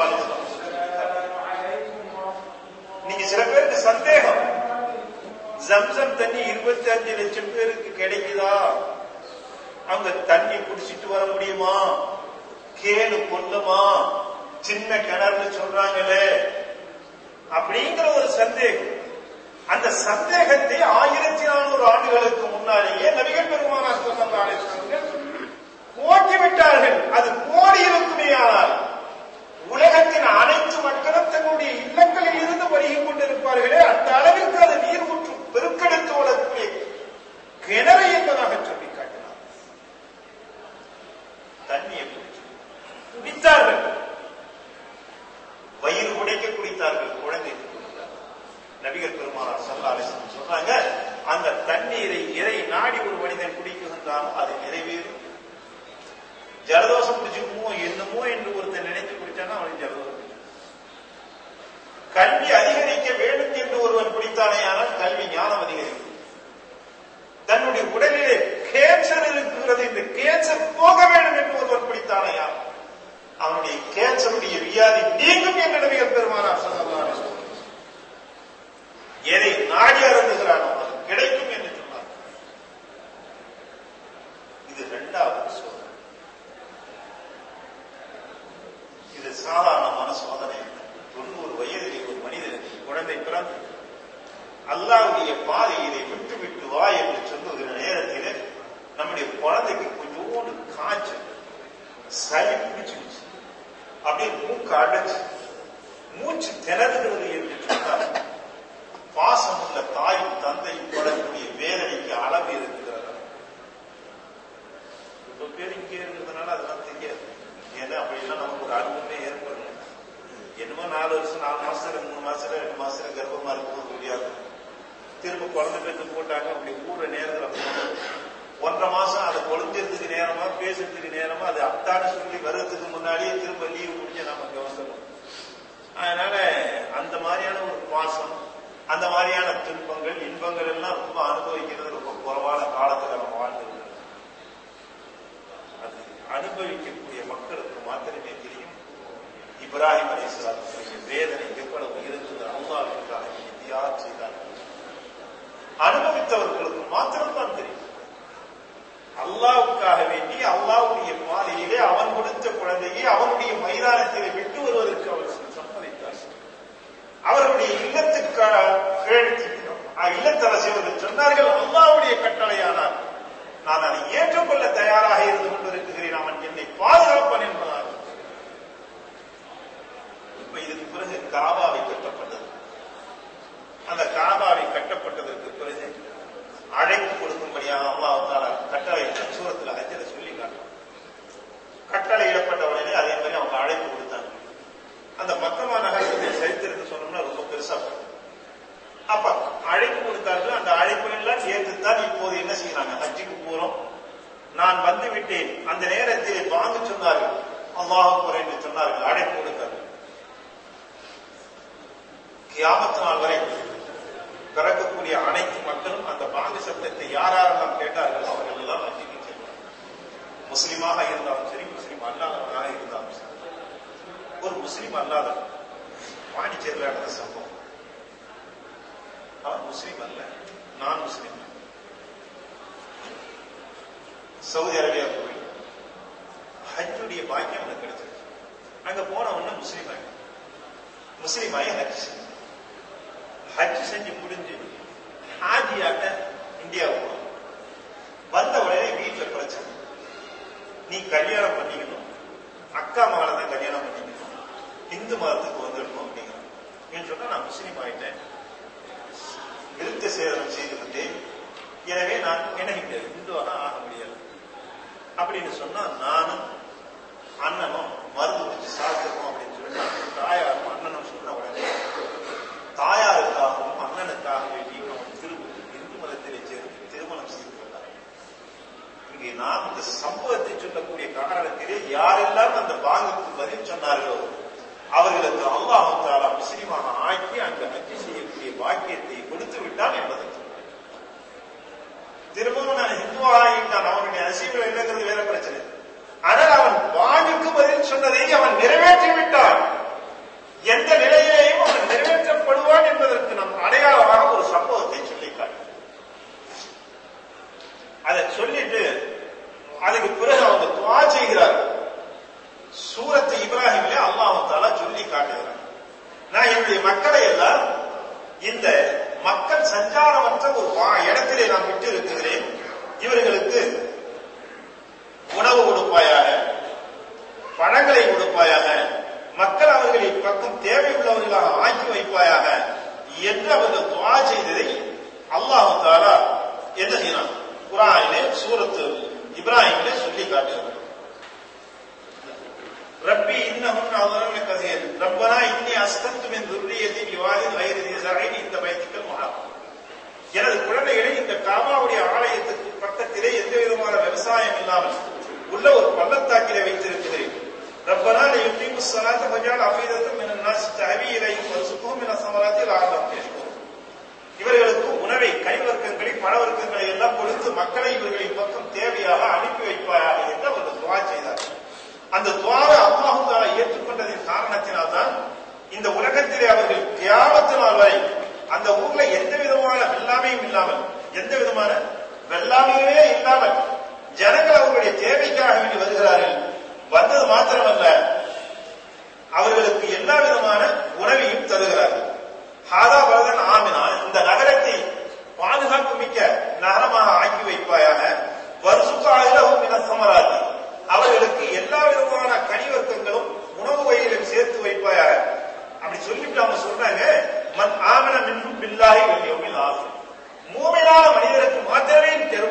நீங்க சில பேருக்கு சந்தேகம் ஜம்சம் தண்ணி இருபத்தி அஞ்சு லட்சம் பேருக்கு கிடைக்குதா அவங்க தண்ணி குடிச்சிட்டு வர முடியுமா கேளு கொல்லுமா சின்ன கிணறுன்னு சொல்றாங்களே அப்படிங்கிற ஒரு சந்தேகம் அந்த சந்தேகத்தை ஆயிரத்தி நானூறு ஆண்டுகளுக்கு முன்னாலேயே நபிகள் பெருமானார் சொன்னார்கள் போட்டி விட்டார்கள் அது கோடி இருக்குமே ஆனால் உலகத்தின் அனைத்து மக்களும் தங்களுடைய இல்லங்களில் இருந்து வருகிக் கொண்டிருப்பார்களே அந்த அளவிற்கு அது நீர் ஊற்று பெருக்கெடுத்து ஓடக்கூடிய கிணறு என்பதாக சொல்லி காட்டினார் தண்ணியை குடிச்சு குடித்தார்கள் வயிறு உடைக்க குடித்தார்கள் குழந்தைக்கு குடித்தார்கள் நபிகள் பெருமானார் சல்லாலேசன் சொல்றாங்க அந்த தண்ணீரை இறை நாடி ஒரு மனிதன் குடிக்குகின்றானோ அது நிறைவேறும் ஜலதோஷம் பிடிச்சிக்குமோ என்னமோ என்று ஒருத்தன் நினைத்து குடித்தானா அவனுக்கு ஜலதோஷம் பிடிக்கும். கல்வி அதிகரிக்க வேண்டும் என்று ஒருவன் குடித்தானே ஆனால் கல்வி ஞானம் அதிகரிக்கும் தன்னுடைய உடலிலே கேன்சர் இருக்கிறது இந்த கேன்சர் போக வேண்டும் என்று ஒருவன் குடித்தானையா அவனுடைய கேன்சருடைய வியாதி நீங்கும் என்று நபிகள் பெருமானார் சொன்னார் எதை நாடி அருந்துகிறானோ அது கிடைக்கும் என்று சொன்னார் இது இரண்டாவது சோதனை இது சாதாரணமான சோதனை அல்ல. தொண்ணூறு வயதிலே ஒரு மனிதனுக்கு குழந்தை பிறந்து அல்லாவுடைய பாதையிலே விட்டு விட்டு வா என்று சொல்லுகிற நேரத்திலே அனுப்பி இருக்கிறாரா ரொம்ப பேர் இங்கே இருக்கிறதுனால அதெல்லாம் தெரியாது ஏன்னா அப்படிலாம் நமக்கு ஒரு அனுபவமே ஏற்படணும் என்னமோ நாலு வருஷம் நாலு மாசத்துல மூணு மாசத்துல ரெண்டு மாசத்துல கர்ப்பமா இருக்கும்போது முடியாது திரும்ப குழந்தை பெற்று போட்டாங்க அப்படி கூடுற நேரத்துல போகணும். ஒன்றரை மாசம் அதை கொழுந்ததுக்கு நேரமா பேசுறதுக்கு நேரமா அது அத்தான்னு சொல்லி வர்றதுக்கு முன்னாடியே திரும்ப லீவு முடிஞ்சு நாம கவசம் அதனால அந்த மாதிரியான ஒரு பாசம் அந்த மாதிரியான துன்பங்கள் இன்பங்கள் எல்லாம் ரொம்ப அனுபவிக்கிறது ரொம்ப குறைவான காலத்துல நம்ம வாழ்ந்துருக்கோம் அது அனுபவிக்கக்கூடிய மக்களுக்கு மாத்திரமே தெரியும் இப்ராஹிம் அலிஸ்லாத்துடைய வேதனை எவ்வளவு இருந்தது அல்லாவிற்காக தியாகம் செய்தார்கள் அனுபவித்தவர்களுக்கு மாத்திரம்தான் தெரியும் அல்லாவுக்காக வேண்டி அல்லாவுடைய பாதையிலே அவன் கொடுத்த குழந்தையை அவனுடைய மைதானத்திலே விட்டு வருவதற்கு அவர் சம்மதித்தார் அவர்களுடைய இல்லத்துக்கு இல்லத்தரசியவர்கள் சொன்னார்கள் அல்லாவுடைய கட்டளையானார் நான் அதை ஏற்றுக்கொள்ள தயாராக இருந்து கொண்டிருக்கிறேன் அவன் என்னை பாதுகாப்பான் என்பதாக இப்ப இதுக்கு பிறகு காபாவை கட்டப்பட்டது அந்த காபாவை கட்டப்பட்டதற்கு பிறகு அழைப்பு கொடுக்கும்படியாக அல்லாஹால கட்டளை சூரத்தில் அஜல சொல்லி காட்டும் கட்டளை இடப்பட்ட உடனே அதே மாதிரி அவங்க அழைப்பு கொடுத்தாங்க அந்த மக்கமா நகரத்துடைய சரித்திரத்தை சொன்னோம்னா ரொம்ப பெருசா போகும் அப்ப அழைப்பு கொடுத்தார்கள் அந்த அழைப்பு எல்லாம் ஏற்றுத்தான் இப்போது என்ன செய்யறாங்க ஹஜ்ஜுக்கு போறோம் நான் வந்து விட்டேன் அந்த நேரத்தில் வாங்க சொன்னார்கள் அல்லாஹ் என்று சொன்னார்கள் அழைப்பு கொடுத்தார்கள் கியாமத்து நாள் வரை பிறக்கக்கூடிய அனைத்து மக்களும் அந்த பாங்கு சப்தத்தை யாரெல்லாம் கேட்டார்கள் அவர்கள் எல்லாம் ஹஜ்ஜுக்கு செல்வார்கள் முஸ்லிமாக இருந்தாலும் சரி முஸ்லிம் அல்லாதவனாக இருந்தாலும் சரி ஒரு முஸ்லிம் அல்லாதவன் பாண்டிச்சேரியில் நடந்த சம்பவம் அவன் முஸ்லீம் அல்ல நான் முஸ்லீம் சவுதி அரேபியா போய் ஹஜ்ஜுடைய பாக்கியம் அவனுக்கு கிடைச்சிருச்சு அங்க போன உடனே முஸ்லீம் ஆகி முஸ்லீம் ஆகி ஹஜ் செஞ்சு ஹஜ் செஞ்சு முடிஞ்சு ஹாஜியாட்ட இந்தியாவுக்கு போனான். வந்த உடனே வீட்டுல பிரச்சனை நீ கல்யாணம் பண்ணிக்கணும் அக்கா மகளை தான் கல்யாணம் பண்ணிக்கணும் இந்து மதத்துக்கு வந்துடணும் அப்படிங்கிறான் நீன்னு சொன்னா நான் முஸ்லீம் ஆயிட்டேன் விருத்த சேதனம் செய்து விட்டேன் எனவே நான் இணைகின்றேன் இந்துவாக ஆக முடியாது அப்படின்னு சொன்னா நானும் அண்ணனும் மருந்து குடிச்சு சாப்பிட்டுருக்கோம் அப்படின்னு சொல்லி நான் தாயாரும் அண்ணனும் சொன்ன உடனே தாயாருக்காகவும் அண்ணனுக்காக வேண்டி அவன் திரும்ப இந்து மதத்திலே சேர்ந்து திருமணம் செய்து கொண்டார் இங்கே நாம் இந்த சம்பவத்தை சொல்லக்கூடிய காரணத்திலே யாரெல்லாம் அந்த பாங்குக்கு பதில் சொன்னார்களோ அவர்களுக்கு அல்லாஹு தாலா முஸ்லிமாக ஆக்கி அந்த ஹஜ்ஜி செய்யக்கூடிய பாக்கியத்தை கொடுத்து விட்டான் என்பதை திரும்பவும் நான் ஹிந்துவாகிட்டான் அவனுடைய அசீவில் இல்லைங்கிறது வேற பிரச்சனை ஆனால் அவன் வாங்குக்கு பதில் சொன்னதை அவன் நிறைவேற்றி விட்டான் எந்த நிலையிலேயும் அவன் நிறைவேற்றப்படுவான் என்பதற்கு நம் அடையாளமாக ஒரு சம்பவத்தை சொல்லிக்காட்டு அதை சொல்லிட்டு அதுக்கு பிறகு அவங்க துவா செய்கிறார்கள் சூரத்தை இப்ராஹிமிலே அல்லாஹு தாலா சொல்லி காட்டுகிறார் நான் என்னுடைய மக்களை எல்லாம் இந்த மக்கள் சஞ்சாரமற்ற ஒரு வா- இடத்திலே நான் விட்டு இருக்கிறேன் இவர்களுக்கு உணவு கொடுப்பாயாக பழங்களை கொடுப்பாயாக மக்கள் அவர்களின் பக்கம் தேவை உள்ளவர்களாக ஆக்கி வைப்பாயாக என்று அவர்கள் துவா செய்ததை அல்லாஹு தாலா என்ன செய்யறான் குரானிலே சூரத்து இப்ராஹிமிலே சொல்லி காட்டுகிறார் ربي إنهن أضللن كثير ربنا إني أسكنت من ذريتي بواد غير ذي زرع عند بيتك المحرم எனது குழந்தைகளை இந்த காபாவுடைய ஆலயத்துக்கு பக்கத்திலே எந்த விதமான விவசாயம் இல்லாமல் உள்ள ஒரு பள்ளத்தாக்கிலே வைத்திருக்கிறேன் ரப்பனா லியுகீமு ஸலாத்த ஃபஜால் அஃபீதத்தம் மினன் நாஸ் தஹவி இலைஹிம் வர்சுக்ஹும் மின ஸமராத்தி லஅல்லஹும் யஷ்குரூன் இவர்களுக்கு உணவை கைவர்க்கங்களை பழவர்க்கங்களை எல்லாம் கொடுத்து மக்களை இவர்களின் பக்கம் தேவையாக அனுப்பி வைப்பாயாக என்று அவர்கள் துவா செய்தார்கள் அந்த துவாவை அல்லாஹு தாலா ஏற்றுக்கொண்டதின் காரணத்தினால்தான் இந்த உலகத்திலே அவர்கள் கியாமத்து நாள் வரை அந்த ஊர்ல எந்த விதமான வெள்ளாமையும் இல்லாமல் எந்த விதமான வெள்ளாமையுமே இல்லாமல் ஜனங்கள் அவர்களுடைய தேவைக்காக வேண்டி வருகிறார்கள் வந்தது மாத்திரமல்ல அவர்களுக்கு எல்லா விதமான உணவையும் தருகிறார்கள் ஹாதா பரதன் ஆமினா இந்த நகரத்தை பாதுகாப்பு மிக்க நகரமாக ஆக்கி வைப்பாயாக வருசுக்காகவும் மின சமராதி அவர்களுக்கு எல்லா விதமான கனிவர்க்கங்களும் உணவு வகையிலும் சேர்த்து வைப்பாயாக அப்படி சொல்லிட்டு அவங்க சொல்றாங்க மன் ஆமன மின்னும் பில்லாஹி வல்யௌமில் ஆஃபிர் மூமினான மனிதருக்கு மாத்திரமே இந்த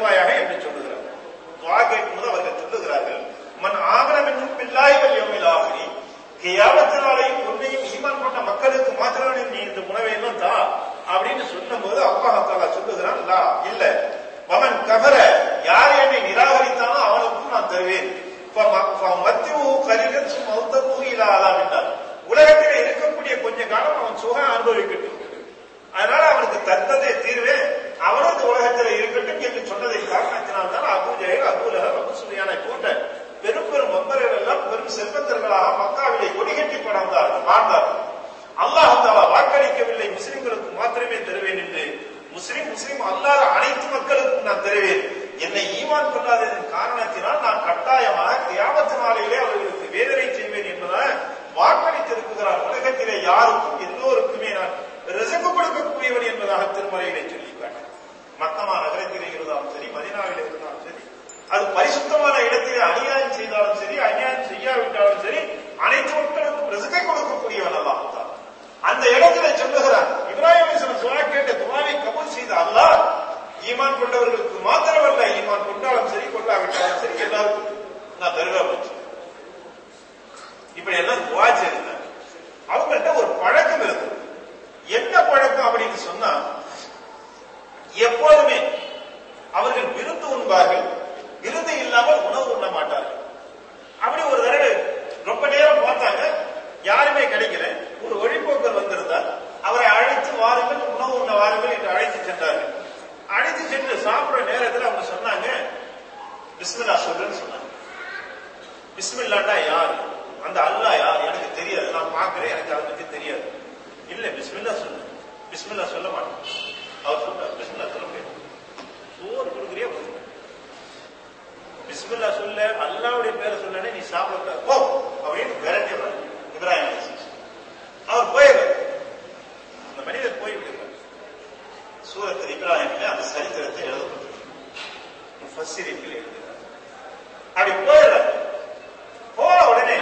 அனுபவிக்கட்டும் அதனால அவனுக்கு தந்ததே தீர்வே அவனும் இந்த உலகத்தில் இருக்கட்டும் என்று சொன்னதை காரணத்தினால்தான் அபு ஜெயல் அபுலகர் அபு சுலியானை போன்ற பெரும் பெரும் மம்பர்கள் எல்லாம் பெரும் செல்வந்தர்களாக மக்காவிலே கொடிகட்டி படர்ந்தார்கள் வாழ்ந்தார்கள் அல்லாஹ் தாலா வாக்களிக்கவில்லை முஸ்லிம்களுக்கு மாத்திரமே தருவேன் என்று முஸ்லிம் முஸ்லிம் அல்லாத அனைத்து மக்களுக்கும் நான் தருவேன் என்னை ஈமான் கொள்ளாததன் காரணத்தினால் நான் கட்டாயமாக கியாமத்து நாளையிலே அவர்களுக்கு வேதனை செய்வேன் என்பதாக வாக்களித்திருக்கிறார் உலகத்திலே யாருக்கும் எல்லோருக்குமே நான் ரிசக்கு கொடுக்கக்கூடியவன் என்பதாக திருமறையிலே சொல்லியிருக்காங்க மக்கமா நகரத்திலே இருந்தாலும் சரி மதினாவிலே இருந்தாலும் சரி அது பரிசுத்தமான இடத்திலே அநியாயம் செய்தாலும் சரி அநியாயம் செய்யாவிட்டாலும் சரி அனைத்து மக்களுக்கும் ரிசக்கை கொடுக்கக்கூடியவன் அல்லாஹ் அந்த இடத்துல சொல்லுகிறார் இப்ராஹிம் அலிஸ்லாம் துவா கேட்ட துவாவை கபூல் செய்த அல்லாஹ் ஈமான் கொண்டவர்களுக்கு மாத்திரமல்ல ஈமான் கொண்டாலும் சரி கொண்டாவிட்டாலும் சரி எல்லாருக்கும் நான் தருவேன் இப்படி எல்லாம் துவா செய்திருந்தாங்க அவங்கள்ட்ட ஒரு பழக்கம் இருக்கு என்ன பழக்கம் அப்படின்னு சொன்னா எப்போதுமே அவர்கள் விருந்து உண்பார்கள் விருந்து இல்லாமல் உணவு உண்ண மாட்டார்கள் அப்படி ஒரு தடவை ரொம்ப நேரம் பார்த்தாங்க யாருமே கிடைக்கல ஒரு வழிபோக்கர் வந்திருந்தார் அவரை அழைத்து வாருங்கள் உணவு உண்ண வாருங்கள் என்று அழைத்து சென்றார்கள் அழைத்து சென்று சாப்பிடுற நேரத்தில் அவங்க சொன்னாங்க பிஸ்மில்லா சொல்றேன்னு சொன்னாங்க பிஸ்மில்லாண்டா யார் அந்த அல்லா யார் எனக்கு தெரியாது நான் பார்க்கிறேன் எனக்கு அதை பத்தி தெரியாது இல்ல பிஸ்மில்லா சொல்லு பிஸ்மில்லா சொல்ல மாட்டேன் அவர் சொல்றார் பிஸ்மில்லா சொல்ல முடியாது சோறு கொடுக்குறியா கொடுங்க பிஸ்மில்லா சொல்ல அல்லாவுடைய பேரை சொல்லனே நீ சாப்பிட போ அப்படின்னு விரட்டிடுறாரு இப்ராஹிம் அலிஸ்லாம் அவர் போயிடுறார் அந்த மனிதர் போய்விடுகிறார் சூரத்தில் இப்ராஹிம்ல அந்த சரித்திரத்தை எழுதப்பட்டிருக்கு ஃபஸ்ஸிரிப்பில் எழுதுகிறார் அப்படி போயிடுறார் போன உடனே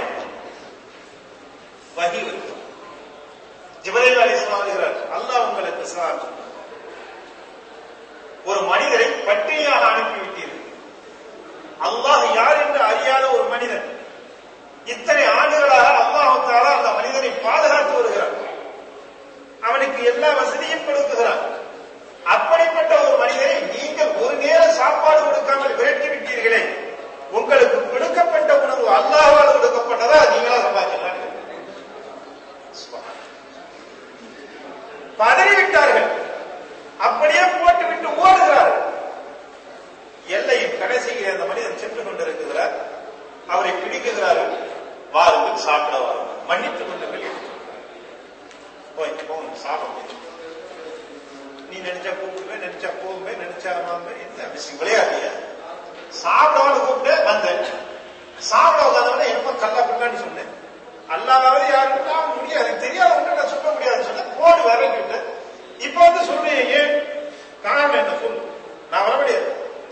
வகி வருது ஜிபரேல் அலிஸ்லாம் வருகிறார் அல்லாஹ் உங்களுக்கு சார் ஒரு மனிதரை பட்டினியாக அனுப்பிவிட்டீர்கள் அல்லாஹ் யார் என்று அறியாத ஒரு மனிதன் இத்தனை ஆண்டுகளாக அல்லாஹால அந்த மனிதனை பாதுகாத்து வருகிறார் அவனுக்கு எல்லா வசதியும் கொடுக்குகிறான் அப்படிப்பட்ட ஒரு மனிதனை நீங்கள் ஒரு நேரம் சாப்பாடு கொடுக்காமல் விரட்டி விட்டீர்களே உங்களுக்கு கொடுக்கப்பட்ட உணவு அல்லாஹால் கொடுக்கப்பட்டதா நீங்களா சம்பாதிக்கலாம் பதறிவிட்டார்கள் அப்படியே போட்டுவிட்டு ஓடுகிறார்கள் எல்லையின் கடைசியில் அந்த மனிதன் சென்று கொண்டிருக்கிறார் அவரை பிடிக்குகிறார்கள் வாருங்கள் சாப்பிட வாருங்கள் மன்னித்துக் கொண்டுங்கள் என்று போய் போங்க சாப்பிட நீ நினைச்சா கூப்பிடுவேன் நினைச்சா போகுமே நினைச்சா வாங்க என்ன விஷயம் விளையாடிய சாப்பிடவான்னு கூப்பிட்டு வந்தேன் சாப்பிட உட்காந்தவன எப்ப கல்லா பின்னான்னு சொன்னேன் அல்லாதாவது யாருக்கும் முடியாது எனக்கு தெரியாத ஒன்று நான் சொல்ல முடியாதுன்னு சொன்னேன் போடு வரேன்னு இப்ப வந்து சொல்றேன் ஏன் காரணம் என்ன சொல்லு நான் வர முடியாது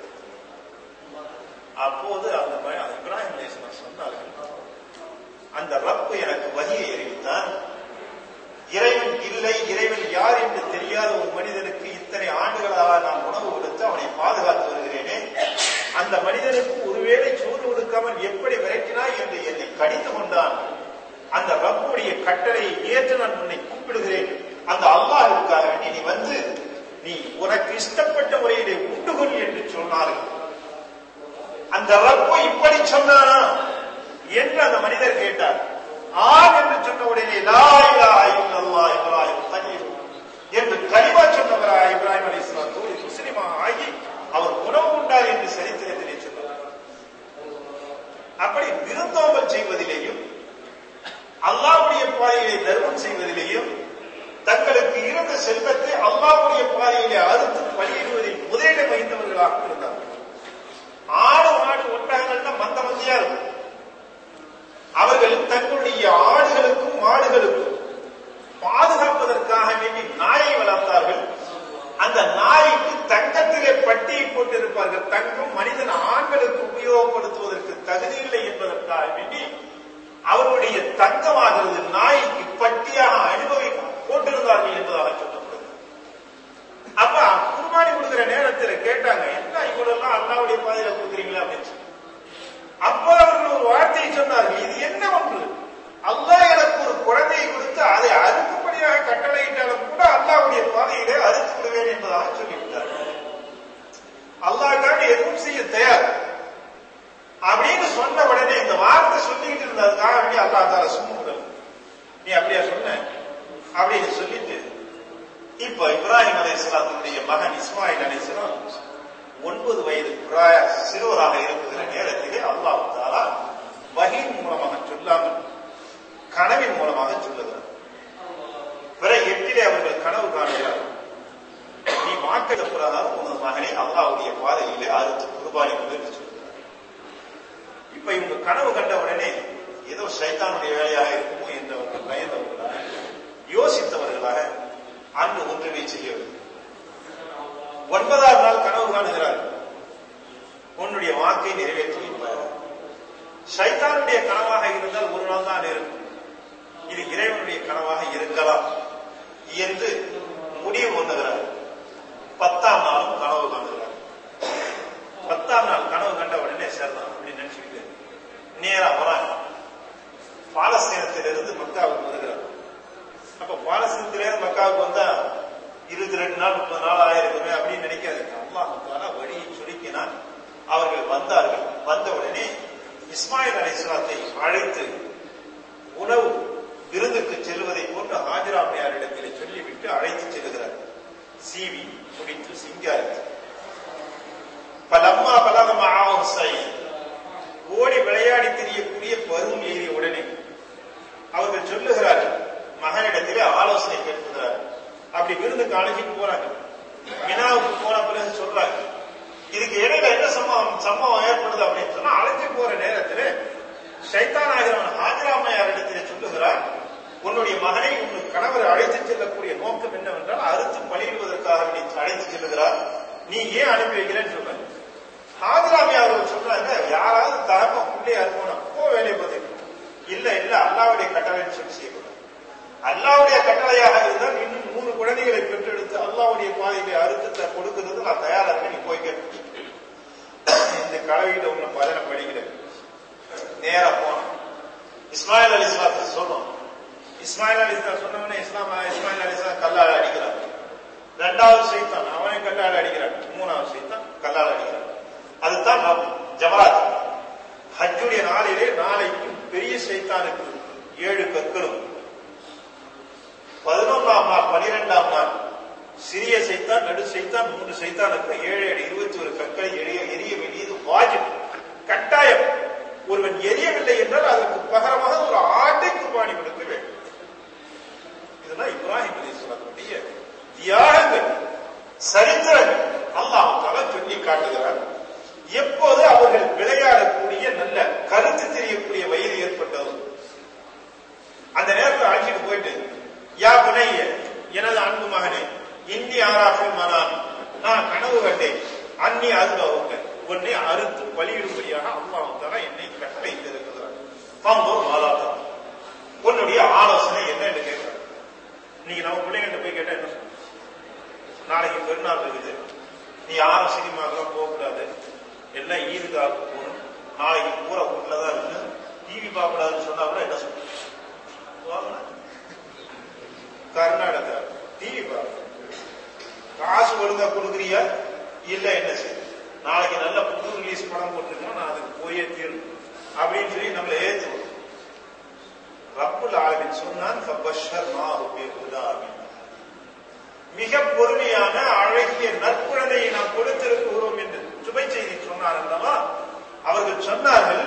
அப்போது அந்த இப்ராஹிம் அலிஸ்லாம் சொன்னார்கள் அந்த ரப்பு எனக்கு வகியை அறிவித்தான் இறைவன் இல்லை இறைவன் யார் என்று தெரியாத ஒரு மனிதனுக்கு இத்தனை ஆண்டுகளாக நான் உணவு கொடுத்து அவனை பாதுகாத்து வருகிறேனே அந்த மனிதனுக்கு ஒருவேளை சோறு கொடுக்காமல் எப்படி விரட்டினாய் என்று என்னை கடித்து கொண்டான் அந்த ரப்புடைய கட்டளையை ஏற்று நான் உன்னை கூப்பிடுகிறேன் அந்த அல்லாஹுக்காக வேண்டி நீ வந்து நீ உனக்கு இஷ்டப்பட்ட முறையிலே உண்டுகொள் என்று சொன்னார்கள் அந்த ரப்பு இப்படி சொன்னானா என்று அந்த மனிதர் கேட்டார் ஆம் என்று சொன்ன உடனே லா இலாஹ இல்லல்லாஹ் இப்ராஹிம் கலீல் என்று கலிமா சொன்னவராய் இப்ராஹிம் அலைஹிஸ்ஸலாம் தோழி முஸ்லிமா ஆகி அவர் உணவு உண்டார் என்று சரித்திரத்திலே சொன்னார் அப்படி விருந்தோம்பல் செய்வதிலேயும் அல்லாவுடைய பாதையிலே தர்மம் செய்வதிலேயும் தங்களுக்கு இருந்த செல்வத்தை அல்லாவுடைய பாதையிலே அறுத்து பலியிடுவதில் முதலிடம் வைத்தவர்களாக இருந்தார்கள் ஆடு மாடு ஒட்டகங்கள்னா மந்த மந்தியா இருக்கும் அவர்கள் தங்களுடைய ஆடுகளுக்கும் மாடுகளுக்கும் பாதுகாப்பதற்காக வேண்டி நாயை வளர்த்தார்கள் அந்த நாய்க்கு தங்கத்திலே பட்டியை போட்டிருப்பார்கள் தங்கம் மனிதன் ஆண்களுக்கு உபயோகப்படுத்துவதற்கு தகுதி இல்லை என்பதற்காக வேண்டி அவருடைய தங்கமாகிறது நாய்க்கு பட்டியாக அனுபவி போட்டிருந்தார்கள் என்பதாக சொல்லப்படுது அப்ப குர்பானி கொடுக்கிற நேரத்தில் கேட்டாங்க என்ன இவ்வளவு அல்லாவுடைய பாதையில கொடுக்குறீங்களா அப்படின்னு சொல்லி அப்போ அவர்கள் ஒரு வார்த்தையை சொன்னார்கள் இது என்ன ஒன்று அல்லாஹ் எனக்கு ஒரு குழந்தையை கொடுத்து அதை அறுக்கும்படியாக கட்டளையிட்டாலும் கூட அல்லாவுடைய பாதையிலே அறுத்து விடுவேன் என்பதாக சொல்லிவிட்டார்கள் அல்லாஹ்காக எதுவும் செய்ய தயார் அப்படின்னு சொன்ன உடனே இந்த வார்த்தை சொல்லிக்கிட்டு இருந்ததுக்காக வேண்டி அல்லா தால சும்மா விடல நீ அப்படியா சொன்ன அப்படின்னு சொல்லிட்டு வயது பிராய சிறுவராக இருக்கிற நேரத்திலே அல்லாஹ் தாலா வகின் மூலமாக சொல்லாமல் கனவின் மூலமாக சொல்லுகிறார் பிற எட்டிலே அவர்கள் கனவு காணுகிறார்கள் நீ வாக்களித்த பிரகாரம் உனது மகனை அல்லாவுடைய பாதையிலே அறுத்து குர்பானிக்கு என்று சொல்லுகிறார் இப்ப இவங்க கனவு கண்ட உடனே ஏதோ சைத்தானுடைய வேலையாக இருக்குமோ என்றவர்கள் பயந்தவர்களாக யோசித்தவர்களாக அன்று ஒன்றுமே செய்யவில்லை ஒன்பதாவது நாள் கனவு காணுகிறார்கள் உன்னுடைய வாக்கை நிறைவேற்றி வைப்பார் சைத்தானுடைய கனவாக இருந்தால் ஒரு நாள் தான் இருக்கும் இது இறைவனுடைய கனவாக இருக்கலாம் என்று முடிவு பண்ணுகிறார் பத்தாம் நாளும் கனவு காணுகிறார் பத்தாம் நாள் கனவு கண்ட உடனே சரிதான் அப்படின்னு நினைச்சுக்கிட்டு நேரா வராங்க பாலஸ்தீனத்திலிருந்து மக்காவுக்கு வருகிறார் அப்ப பாலஸ்தீனத்திலிருந்து மக்காவுக்கு வந்தா இருபத்தி ரெண்டு நாள் முப்பது நாள் ஆயிருக்குமே அப்படின்னு நினைக்காதீங்க அல்லாஹால வழியை சுருக்கினான் அவர்கள் வந்தார்கள் வந்த உடனே இஸ்மாயில் அலிஸ்லாத்தை அழைத்து உணவு விருந்துக்கு செல்வதை போன்று ஹாஜராமையாரிடத்தில் சொல்லிவிட்டு அழைத்து செல்கிறார் சீவி முடித்து சிங்காரித்து பலம்மா பலகமா ஆகும் சை ஓடி விளையாடி தெரியக்கூடிய பருவம் ஏறிய உடனே அவர்கள் சொல்லுகிறார்கள் மகனிடத்திலே ஆலோசனை கேட்கிறார்கள் அப்படி விருந்துக்கு அழைச்சிட்டு போறாங்க வினாவுக்கு போன பிறகு சொல்றாங்க இதுக்கு இடையில என்ன சம்பவம் சம்பவம் ஏற்படுது அப்படின்னு சொன்னா அழைச்சி போற நேரத்தில் சைத்தான் ஆகிறவன் ஹாஜராமையார் இடத்திலே சொல்லுகிறார் உன்னுடைய மகனை உன் கணவர் அழைத்து செல்லக்கூடிய நோக்கம் என்னவென்றால் அறுத்து பலியிடுவதற்காக நீ அழைத்து செல்லுகிறார் நீ ஏன் அனுப்பி வைக்கிறேன்னு சொல்றாங்க ஹாஜராமையார் அவர்கள் சொல்றாங்க யாராவது தகப்ப பிள்ளையா இருக்கணும் போ வேலை பதில் இல்ல இல்ல அல்லாவுடைய கட்டளைன்னு சொல்லி செய்யக்கூடாது அல்லாவுடைய கட்டளையாக இருந்தால் இன்னும் மூணு குழந்தைகளை பெற்றெடுத்து அல்லாவுடைய பாதையிலே அறுத்து கொடுக்கிறது நான் தயாரா இருக்கேன் நீ போய் கேட்டு இந்த கலவையில உங்களை பதனை படிக்கிறேன் நேரா போனோம் இஸ்மாயில் அலி இஸ்லாத்தை சொன்னோம் இஸ்மாயில் அலி இஸ்லாம் சொன்னவனே இஸ்லாம் இஸ்மாயில் அலி இஸ்லாம் கல்லால் அடிக்கிறான் ரெண்டாவது சைத்தான் அவனை கல்லால் அடிக்கிறான் மூணாவது சைத்தான் கல்லால் அடிக்கிறான் அதுதான் ஜமராத் ஹஜ்ஜுடைய நாளிலே நாளைக்கு பெரிய சைத்தானுக்கு ஏழு கற்களும் பதினொன்றாம் நாள் பனிரெண்டாம் நாள் சிறிய சைத்தான் நடு சைத்தான் மூன்று சைத்தானுக்கு ஏழு ஏழு இருபத்தி ஒரு கற்களை எரிய எரிய வேண்டியது வாஜிப் கட்டாயம் ஒருவன் எரியவில்லை என்றால் அதற்கு பகரமாக ஒரு ஆட்டை குர்பானி கொடுக்க வேண்டும் இதெல்லாம் இப்ராஹிம் அலிஸ்லாத்துடைய தியாகங்கள் சரித்திரங்கள் அல்லாஹால சொல்லி காட்டுகிறார் எப்போது அவர்கள் விளையாடக்கூடிய நல்ல கருத்து தெரியக்கூடிய வயது ஏற்பட்டது அந்த நேரத்தில் அழைச்சிட்டு போயிட்டு யா புனைய எனது அன்பு மகனே இந்தி ஆராஃபில் மனாமி நான் கனவு கண்டேன் அன்னி அருளவுங்க உன்னை அறுத்து பலியிடும்படியாக அல்லாஹால என்னை கட்டளை இருக்கிறார் பந்தோர் மாலாதா உன்னுடைய ஆலோசனை என்ன என்று கேட்கிறார் நீங்க நம்ம பிள்ளைகிட்ட போய் கேட்டா என்ன சொல்ற நாளைக்கு பெருநாள் இருக்குது நீ யாரும் சினிமாக்கெல்லாம் போகக்கூடாது எல்லாம் ஈதுகாக போகணும் நாளைக்கு பூரா வீட்டில் தான் இருக்கு டிவி பார்க்கக்கூடாதுன்னு சொன்னா கூட என்ன சொல்ற கர்நாடகா டிவி பார்க்க காசு ஒழுங்கா கொடுக்குறியா இல்ல என்ன செய்ய நாளைக்கு நல்ல புது ரிலீஸ் படம் போட்டுருக்கோம் நான் அதுக்கு போயே தீரும் அப்படின்னு சொல்லி நம்மளை ஏற்றுவோம் ரப்புல் ஆலமின் சொன்னான் மிக பொறுமையான அழகிய நற்குழந்தையை நாம் கொடுத்திருக்கிறோம் என்று சுபை செய்தி சொன்னார் அல்லவா அவர்கள் சொன்னார்கள்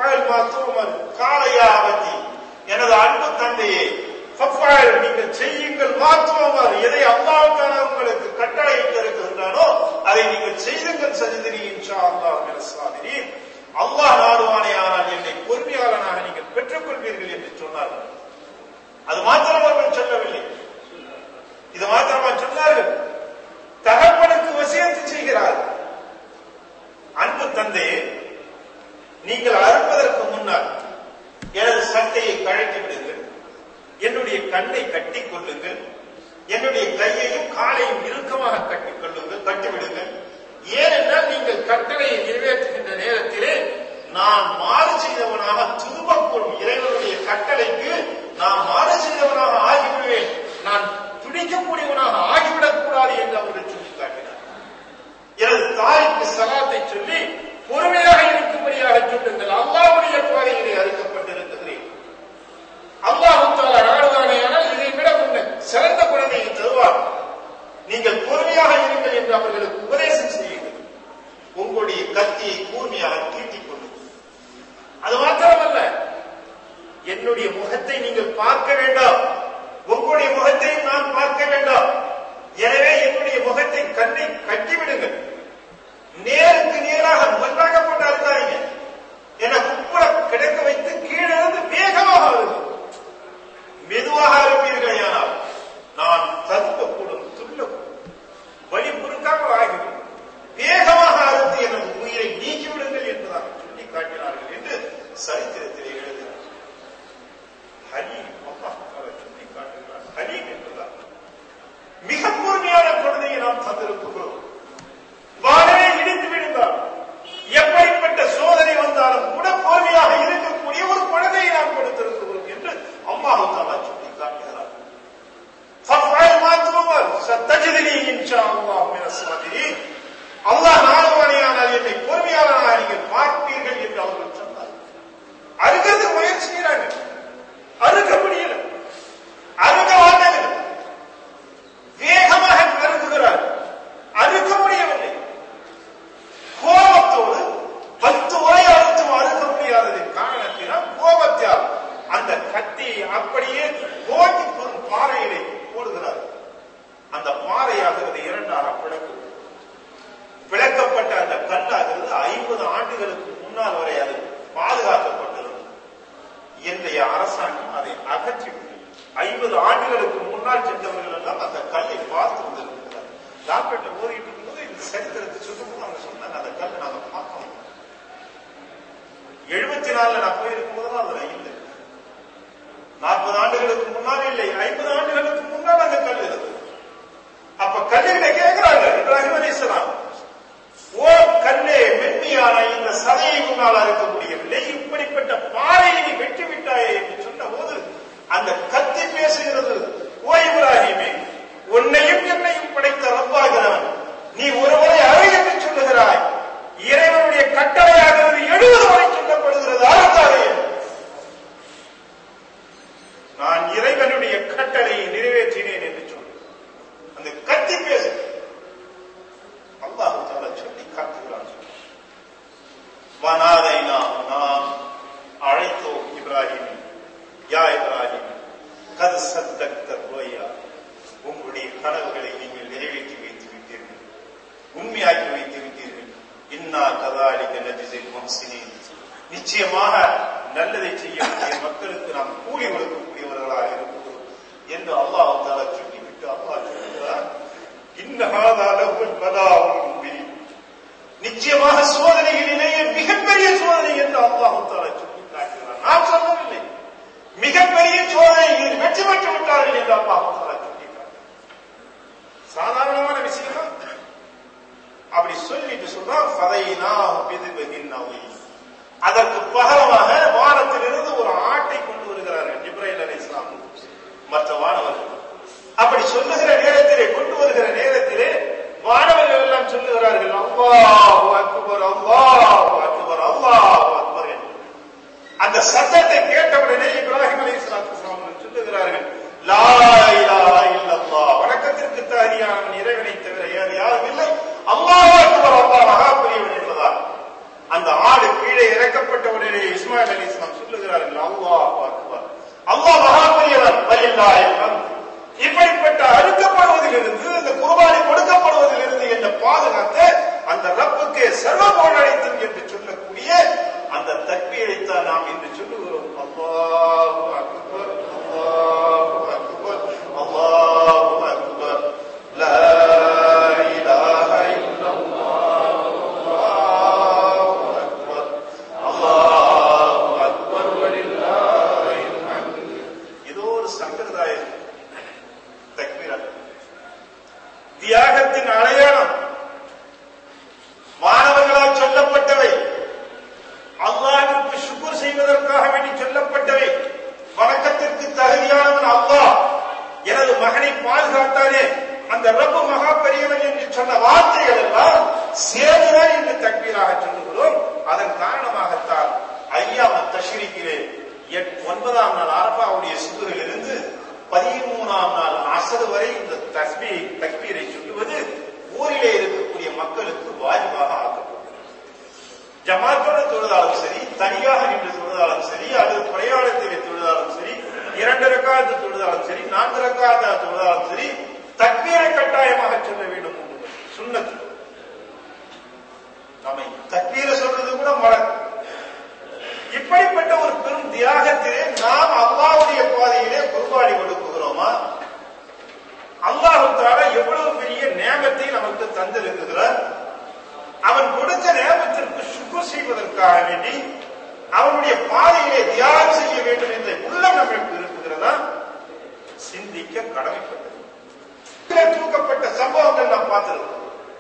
காளையாவதி எனது அன்பு தந்தையே நீங்கள் செய்யுங்கள் மாற்றுவார் எதை அல்லாவுக்கான உங்களுக்கு கட்டளையிட்டு இருக்கின்றானோ அதை நீங்கள் செய்துங்கள் சஜிதிரி இன்ஷா அல்லாஹ் சாதிரி அல்லாஹ் நாடுவானே ஆனால் என்னை பொறுமையாளனாக நீங்கள் பெற்றுக் கொள்வீர்கள் என்று சொன்னார்கள் அது மாத்திரம் அவர்கள் சொல்லவில்லை இது மாத்திரமா சொன்னார்கள் தகப்பனுக்கு வசியத்து செய்கிறார்கள் அன்பு தந்தையே நீங்கள் அறுப்பதற்கு முன்னால் எனது சட்டையை கழட்டி விடுங்கள் என்னுடைய கண்ணை கட்டிக் கொள்ளுங்கள் என்னுடைய கையையும் காலையும் இறுக்கமாக கட்டிக் கொள்ளுங்கள் கட்டிவிடுங்கள் ஏனென்றால் நீங்கள் கட்டளையை நிறைவேற்றுகின்ற நேரத்திலே நான் மாறு செய்தவனாக திரும்பக்கூடும் இறைவனுடைய கட்டளைக்கு நான் மாறு செய்தவனாக ஆகிவிடுவேன் நான் துடிக்கக்கூடியவனாக ஆகிவிடக் கூடாது என்று அவர்கள் சொல்லி காட்டினார் எனது தாய்க்கு சலாத்தை சொல்லி பொறுமையாக இருக்கும்படியாக சொல்லுங்கள் அல்லாவுடைய பாதையிலே அறுக்கப்பட்டிருக்கிறேன் அல்லாஹுத்தால நாடுவானேயானால் இதை விட உன்னை சிறந்த குழந்தையை தருவார் நீங்கள் பொறுமையாக இருங்கள் என்று அவர்களுக்கு உபதேசம் செய்யுங்கள் உங்களுடைய என்னுடைய கத்தியை கூர்மையாக தீட்டிக் கொண்டு அது மாத்திரமல்ல என்னுடைய முகத்தை நீங்கள் பார்க்க வேண்டாம் உங்களுடைய முகத்தையும் நான் பார்க்க வேண்டாம் எனவே என்னுடைய முகத்தை கண்ணை கட்டிவிடுங்கள் நேருக்கு நேராக ஒன்றாக போட்டு அழுத்தாதீங்க என குப்புற கிடக்க வைத்து கீழே இருந்து வேகமாக அழுகும் மெதுவாக இருப்பீர்கள் ஆனால் நான் ததுக்கக்கூடும் துள்ளக்கூடும் வழி பொறுக்காமல் ஆகிவிடும் வேகமாக அறுத்து எனது உயிரை நீக்கிவிடுங்கள் என்பதாக சொல்லி காட்டினார்கள் என்று சரித்திரத்திலே எழுதுகிறார் ஹலீம் அல்லாஹ் தஆலா சொல்லி காட்டுகிறார் ஹலீம் என்பதார் மிக கூர்மையான குழந்தையை நாம் தந்திருக்கிறோம் வானமே இடித்து விழுந்தார் எப்படிப்பட்ட சோதனை வந்தாலும் கூட பொறுமையாக இருக்கக்கூடிய ஒரு குழந்தையை நாம் கொடுத்திருக்கிறோம் என்று அம்மாஹு தாலா சொல்லி காட்டுகிறார் ஃபஃபஅல் மா துமர் சத்தஜிதுனி இன்ஷா அல்லாஹ் மின ஸாபிரீன் அல்லாஹ் நாடுவானியானால் என்னை பொறுமையாளனாக நீங்கள் பார்ப்பீர்கள் என்று அவர்கள் சொன்னார் அருகிறது முயற்சி செய்கிறாங்க அறுக்க முடியல அறுக்க மாட்டாங்க வேகமாக அறுக்குகிறார் அறுக்க முடியவில்லை கோபத்தோடு பத்து உரை அறுத்தும் அறுக்க முடியாததின் காரணத்தினால் கோபத்தால் அந்த கத்தியை அப்படியே போட்டி பெறும் பாறையிலே போடுகிறார் அந்த பாறையாகிறது இரண்டாக பிளக்கும் பிளக்கப்பட்ட அந்த கல்லாகிறது ஐம்பது ஆண்டுகளுக்கு முன்னால் வரை அது பாதுகாக்கப்பட்டிருந்தது இன்றைய அரசாங்கம் அதை அகற்றிவிட்டது ஐம்பது ஆண்டுகளுக்கு முன்னால் சென்றவர்கள் எல்லாம் அந்த கல்லை பார்த்து வந்திருக்கிறார் லாக்டவுன்ல ஓதிட்டு இருக்கும்போது இந்த சரித்திரத்தை சொல்லும்போது அவங்க சொன்னாங்க அந்த கல்லை நாங்க பார்த்தோம் எழுபத்தி நாலுல நான் போயிருக்கும் போது அதுல இல்லை நாற்பது ஆண்டுகளுக்கு முன்னால் இல்லை ஐம்பது ஆண்டுகளுக்கு முன்னால் அந்த கல் இருந்தது அப்ப கல்லுகிட்ட கேட்கிறாங்க இப்ராஹிம் அலிஸ்லாம் ஓ கல்லே மென்மையான இந்த சதையை உன்னால் அறுக்க முடியவில்லை இப்படிப்பட்ட பாறையை நீ வெட்டி விட்டாயே என்று சொன்ன போது அந்த கத்தி பேசுகிறது ஓ இப்ராஹிமே உன்னையும் என்னையும் படைத்த ரப்பாகிறவன் நீ ஒருவரை அறை என்று சொல்லுகிறாய் இறைவனுடைய கட்டளையாகிறது எழுபது வரை சொல்லப்படுகிறது அறுத்தாரே நான் இறைவனுடைய கட்டளையை நிறைவேற்றினேன் என்று சொல் அந்த கத்தி பேசு அல்லாஹு தாலா சொல்லி காட்டுகிறான் வனாதை நாம் நாம் அழைத்தோம் இப்ராஹிம் யா இப்ராஹிம் கது சத்தக்த ரோயா உங்களுடைய கனவுகளை நீங்கள் நிறைவேற்றி வைத்து விட்டீர்கள் உண்மையாக்கி வைத்து விட்டீர்கள் இன்னா கதாலிக நஜிசில் முஹ்சினீன் நிச்சயமாக நல்லதை செய்யக்கூடிய மக்களுக்கு நாம் கூலி கொடுக்கக்கூடியவர்களாக இருக்கிறோம் என்று அல்லாஹ் தாலா சொல்லிவிட்டு அல்லாஹ் சொல்லுகிறார் இன்னஹாதா லஹுல் பலாஉல் முபீன் நிச்சயமாக சோதனைகளிலேயே மிகப்பெரிய சோதனை என்று அல்லாஹ் தாலா சொல்லி காட்டுகிறார் நான் சொல்லவில்லை மிகப்பெரிய சோதனையில் வெற்றி பெற்று விட்டார்கள் என்று அல்லாஹ் தாலா சொல்லி காட்டுகிறார் சாதாரணமான விஷயமா அப்படி சொல்லிட்டு சொன்னா ஃபதைனா பிதுபகின் அவை அதற்கு பகரமாக வானத்திலிருந்து ஒரு ஆட்டை கொண்டு வருகிறார்கள் ஜிப்ரைல் அலை இஸ்லாம் மற்ற வானவர்கள் அப்படி சொல்லுகிற நேரத்திலே கொண்டு வருகிற நேரத்திலே மாணவர்கள் எல்லாம் சொல்லுகிறார்கள் அல்லாஹ் அக்பர் அல்லாஹ் அக்பர் அல்லாஹ் அக்பர் என்று அந்த சத்தத்தை கேட்டவுடனே இப்ராஹிம் அலி இஸ்லாத்து சொல்லுகிறார்கள் லா இலாஹா இல்லல்லாஹ் வணக்கத்திற்கு தகுதியான இறைவனை தவிர வேறு யாரும் இல்லை அல்லாஹ் அக்பர் அல்லாஹ் மகா பெரியவன் என்பதால் அந்த ஆடு கீழே இறக்கப்பட்ட உடனே இஸ்மாயில் அலி இஸ்லாம் சொல்லுகிறார்கள் அல்லாஹ் அக்பர் அல்லாஹ் மகா பெரியவன் வலில்லாஹ் இப்படிப்பட்ட அறுக்கப்படுவதிலிருந்து இந்த குர்பானி கொடுக்கப்படுவதிலிருந்து என்ன பாதுகாத்த அந்த ரப்புக்கு சர்வ போனழைத்தும் என்று சொல்லக்கூடிய அந்த தக்பீரைத்தான் நாம் இன்று சொல்லுகிறோம் அல்லாஹு அக்பர் அல்லாஹு அக்பர் அல்லாஹு அக்பர் லா இலாஹ இல்லல்லாஹ் அல்லாஹு அக்பர் அல்லாஹு அக்பர் வலில்லாஹில் ஹம்து ஏதோ ஒரு சம்பிரதாயம் தக்பீரா தியாகத்தின் அடையாளம் மாணவர்களால் சொல்லப்பட்டவை அல்லாஹிற்கு சுக்குர் செய்வதற்காக வேண்டி சொல்லப்பட்டவை வணக்கத்திற்கு தகுதியானவன் அல்லாஹ் எனது மகனை பாதுகாத்தானே அந்த ரப்பு மகா பெரியவன் என்று சொன்ன வார்த்தைகள் எல்லாம் சேர்ந்துதான் இன்று தக்பீராக சொல்லுகிறோம் அதன் காரணமாகத்தான் ஐயாம தஷ்ரீக்கிலே எட் ஒன்பதாம் நாள் அரபாவுடைய சுகுரில் இருந்து பதிமூணாம் நாள் அசது வரை இந்த தஸ்மி தக்பீரை சொல்லுவது ஊரிலே இருக்கக்கூடிய மக்களுக்கு வாஜிபாக ஆக்கப்பட்டது ஜமாத்தோட தொழுதாலும் சரி தனியாக நின்று தொழுதாலும் சரி அல்லது பிரயாணத்திலே தொழுதாலும் சரி இரண்டு ரக்காத்து தொழுதாலும் சரி நான்கு ரக்காத்தா தொழுதாலும் சரி தக்பீரை கட்டாயமாக சொல்ல வேண்டும் என்று சுண்ணத்து நாம தக்பீர சொல்றது கூட வழக்கம் இப்படிப்பட்ட ஒரு பெரும் தியாகத்திலே நாம் அல்லாவுடைய பாதையிலே குர்பானி கொடுக்குகிறோமா அல்லாஹு தாலா எவ்வளவு பெரிய நேமத்தை நமக்கு தந்திருக்கிறார் அவன் கொடுத்த நேமத்திற்கு சுக்குர் செய்வதற்காக வேண்டி அவனுடைய பாதையிலே தியாகம் செய்ய வேண்டும் என்ற உள்ளம் நமக்கு இருக்குகிறதா சிந்திக்க கடமைப்பட்டது கீழே தூக்கப்பட்ட சம்பவங்கள் நாம் பார்த்திருக்கிறோம்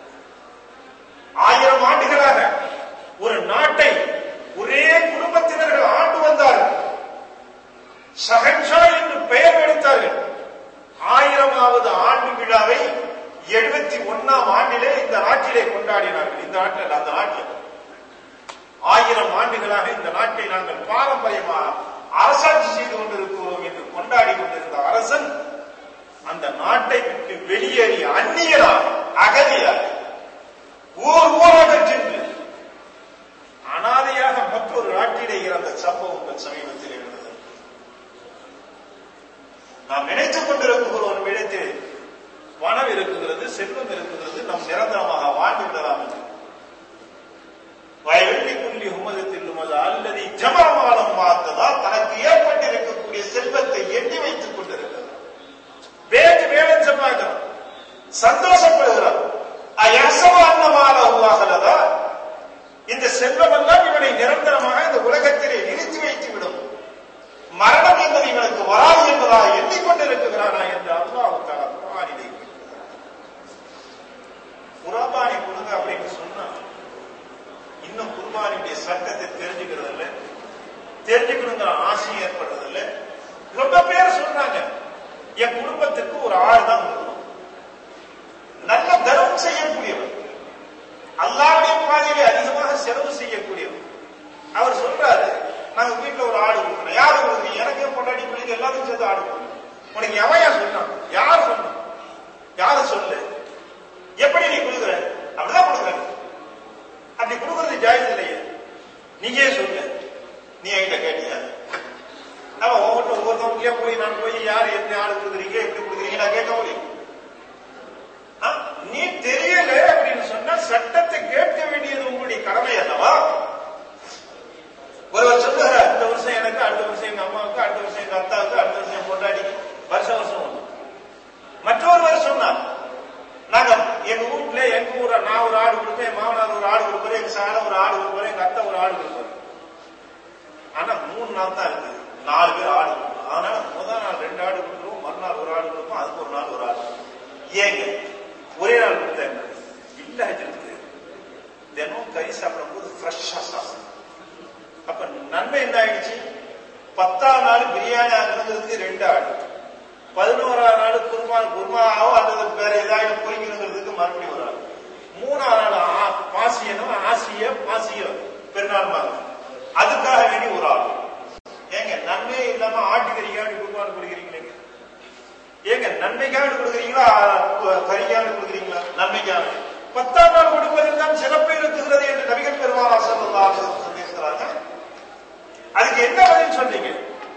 ஆயிரம் ஆண்டுகளாக ஒரு நாட்டை ஒரே குடும்பத்தினர்கள் ஆண்டு வந்தார்கள் ஷஹன்ஷா என்று பெயர் எடுத்தார்கள் ஆயிரமாவது ஆண்டு விழாவை எழுபத்தி ஒன்னாம் ஆண்டிலே இந்த நாட்டிலே கொண்டாடினார்கள் இந்த நாட்டில் அந்த நாட்டில் ஆயிரம் ஆண்டுகளாக இந்த நாட்டை நாங்கள் பாரம்பரியமாக அரசாட்சி செய்து கொண்டிருக்கிறோம் என்று கொண்டாடி கொண்டிருந்த அரசன் அந்த நாட்டை விட்டு வெளியேறி அந்நியராக அகதியாக ஊர் ஊராக சென்று அனாதையாக மற்றொரு நாட்டிலே இறந்த சம்பவங்கள் சமீபத்தில் இருந்தது நாம் நினைத்துக் கொண்டிருக்கிறோம் ஒரு இடத்தில் பணம் இருக்குகிறது செல்வம் இருக்குகிறது நம் நிரந்தரமாக வாழ்ந்து விடலாம் என்று வயவெள்ளி புள்ளி உமதத்தில் உமது அல்லது ஜமாமாலம் பார்த்ததா தனக்கு ஏற்பட்டிருக்கக்கூடிய செல்வத்தை எண்ணி வைத்துக் கொண்டிருக்கிறார் வேறு வேலை பார்க்கிறார் சந்தோஷப்படுகிறார் அயசவ அன்னமான உருவாகிறதா இந்த செல்வம் எல்லாம் இவனை நிரந்தரமாக இந்த உலகத்திலே நிறுத்தி வைத்து விடும் மரணம் என்பது இவனுக்கு வராது என்பதாக எண்ணிக்கொண்டிருக்கிறானா என்று அல்லாஹ் தலா குரானிலே குராபானை கொடுங்க அப்படின்னு சொன்னா இன்னும் குர்பானியுடைய சட்டத்தை தெரிஞ்சுக்கிறது இல்ல தெரிஞ்சுக்கணுங்கிற ஆசை ஏற்படுறது இல்ல ரொம்ப பேர் சொல்றாங்க என் குடும்பத்துக்கு ஒரு ஆள் தான் கொடுக்கணும் நல்ல தர்மம் செய்யக்கூடியவர் அல்லாவுடைய பாதையிலே அதிகமாக செலவு செய்யக்கூடியவர் அவர் சொல்றாரு நாங்க வீட்டுல ஒரு ஆடு கொடுக்கணும் யாரு கொடுக்குறீங்க எனக்கே பொண்டாடி பிள்ளைங்க எல்லாரும் சேர்த்து ஆடு கொடுக்கணும் உனக்கு எவையா சொன்னான் யார் சொன்னான் யாரு சொல்லு எப்படி நீ கொடுக்குற அப்படிதான் கொடுக்குற அப்படி கொடுக்கறது ஜாயிஸ் இல்லையே நீங்க சொல்லு நீ என்கிட்ட கேட்டியா அவன் ஒவ்வொருத்தர் ஒவ்வொருத்தவங்க போய் நான் போய் யார் எத்தனை ஆடு கொடுக்குறீங்க எப்படி கொடுக்குறீங்க நான் கேட்க முடியும் ஆ, நீ தெரியல அப்படின்னு சொன்னா சட்டத்தை கேட்க வேண்டியது உங்களுடைய கடமை அல்லவா ஒருவர் சொல்லுகிறார் இந்த வருஷம் எனக்கு அடுத்த வருஷம் எங்க அம்மாவுக்கு அடுத்த வருஷம் எங்க அத்தாவுக்கு அடுத்த வருஷம் என் பொண்டாடிக்கு வருஷம் வருஷம் ஒண்ணு மற்றொருவர் சொன்னார் நாங்க எங்க வீட்டுல எங்க ஊர நான் ஒரு ஆடு கொடுப்பேன் என் மாமனார் ஒரு ஆடு கொடுப்பாரு எங்க சார ஒரு ஆடு கொடுப்பாரு எங்க அத்தை ஒரு ஆடு கொடுப்பாரு ஆனா மூணு நாள் தான் இருக்குது நாலு பேர் ஆடு கொடுக்கணும் அதனால முதல் நாள் ரெண்டு ஆடு கொடுத்துருவோம் மறுநாள் ஒரு ஆடு கொடுப்போம் அதுக்கு ஒரு நாள் ஒரு ஆடு ஏங்க ஒரே நாள் கொடுத்தேன் இல்ல ஹஜரத்துக்கு தினம் கறி சாப்பிடும் போது ஃப்ரெஷ்ஷா சாப்பிடணும் அப்ப நன்மை என்ன ஆயிடுச்சு பத்தாம் நாள் பிரியாணி ஆகுறதுக்கு ரெண்டு ஆடு பதினோராம் நாள் குருமா குருமாவோ அல்லது வேற ஏதாவது பொறிக்கணுங்கிறதுக்கு மறுபடியும் ஒரு ஆள் மூணாம் நாள் ஆ- பாசியனும் ஆசிய பாசிய பெருநாள் மாதிரி அதுக்காக வேண்டி ஒரு ஆள் ஏங்க நன்மையே இல்லாம ஆட்டுக்கறிக்காண்டி குருமான் கொடுக்குறீங்களே ஏங்க நன்மைக்காக கொடுக்குறீங்களா கறிக்காக கொடுக்குறீங்களா நன்மைக்காக பத்தாம் நாள் கொடுப்பதில் தான் சிறப்பு இருக்குகிறது என்று நபிகள் பெருமானா சொல்லலாம் சொல்லியிருக்கிறாங்க அதுக்கு என்ன பதில் சொன்னீங்க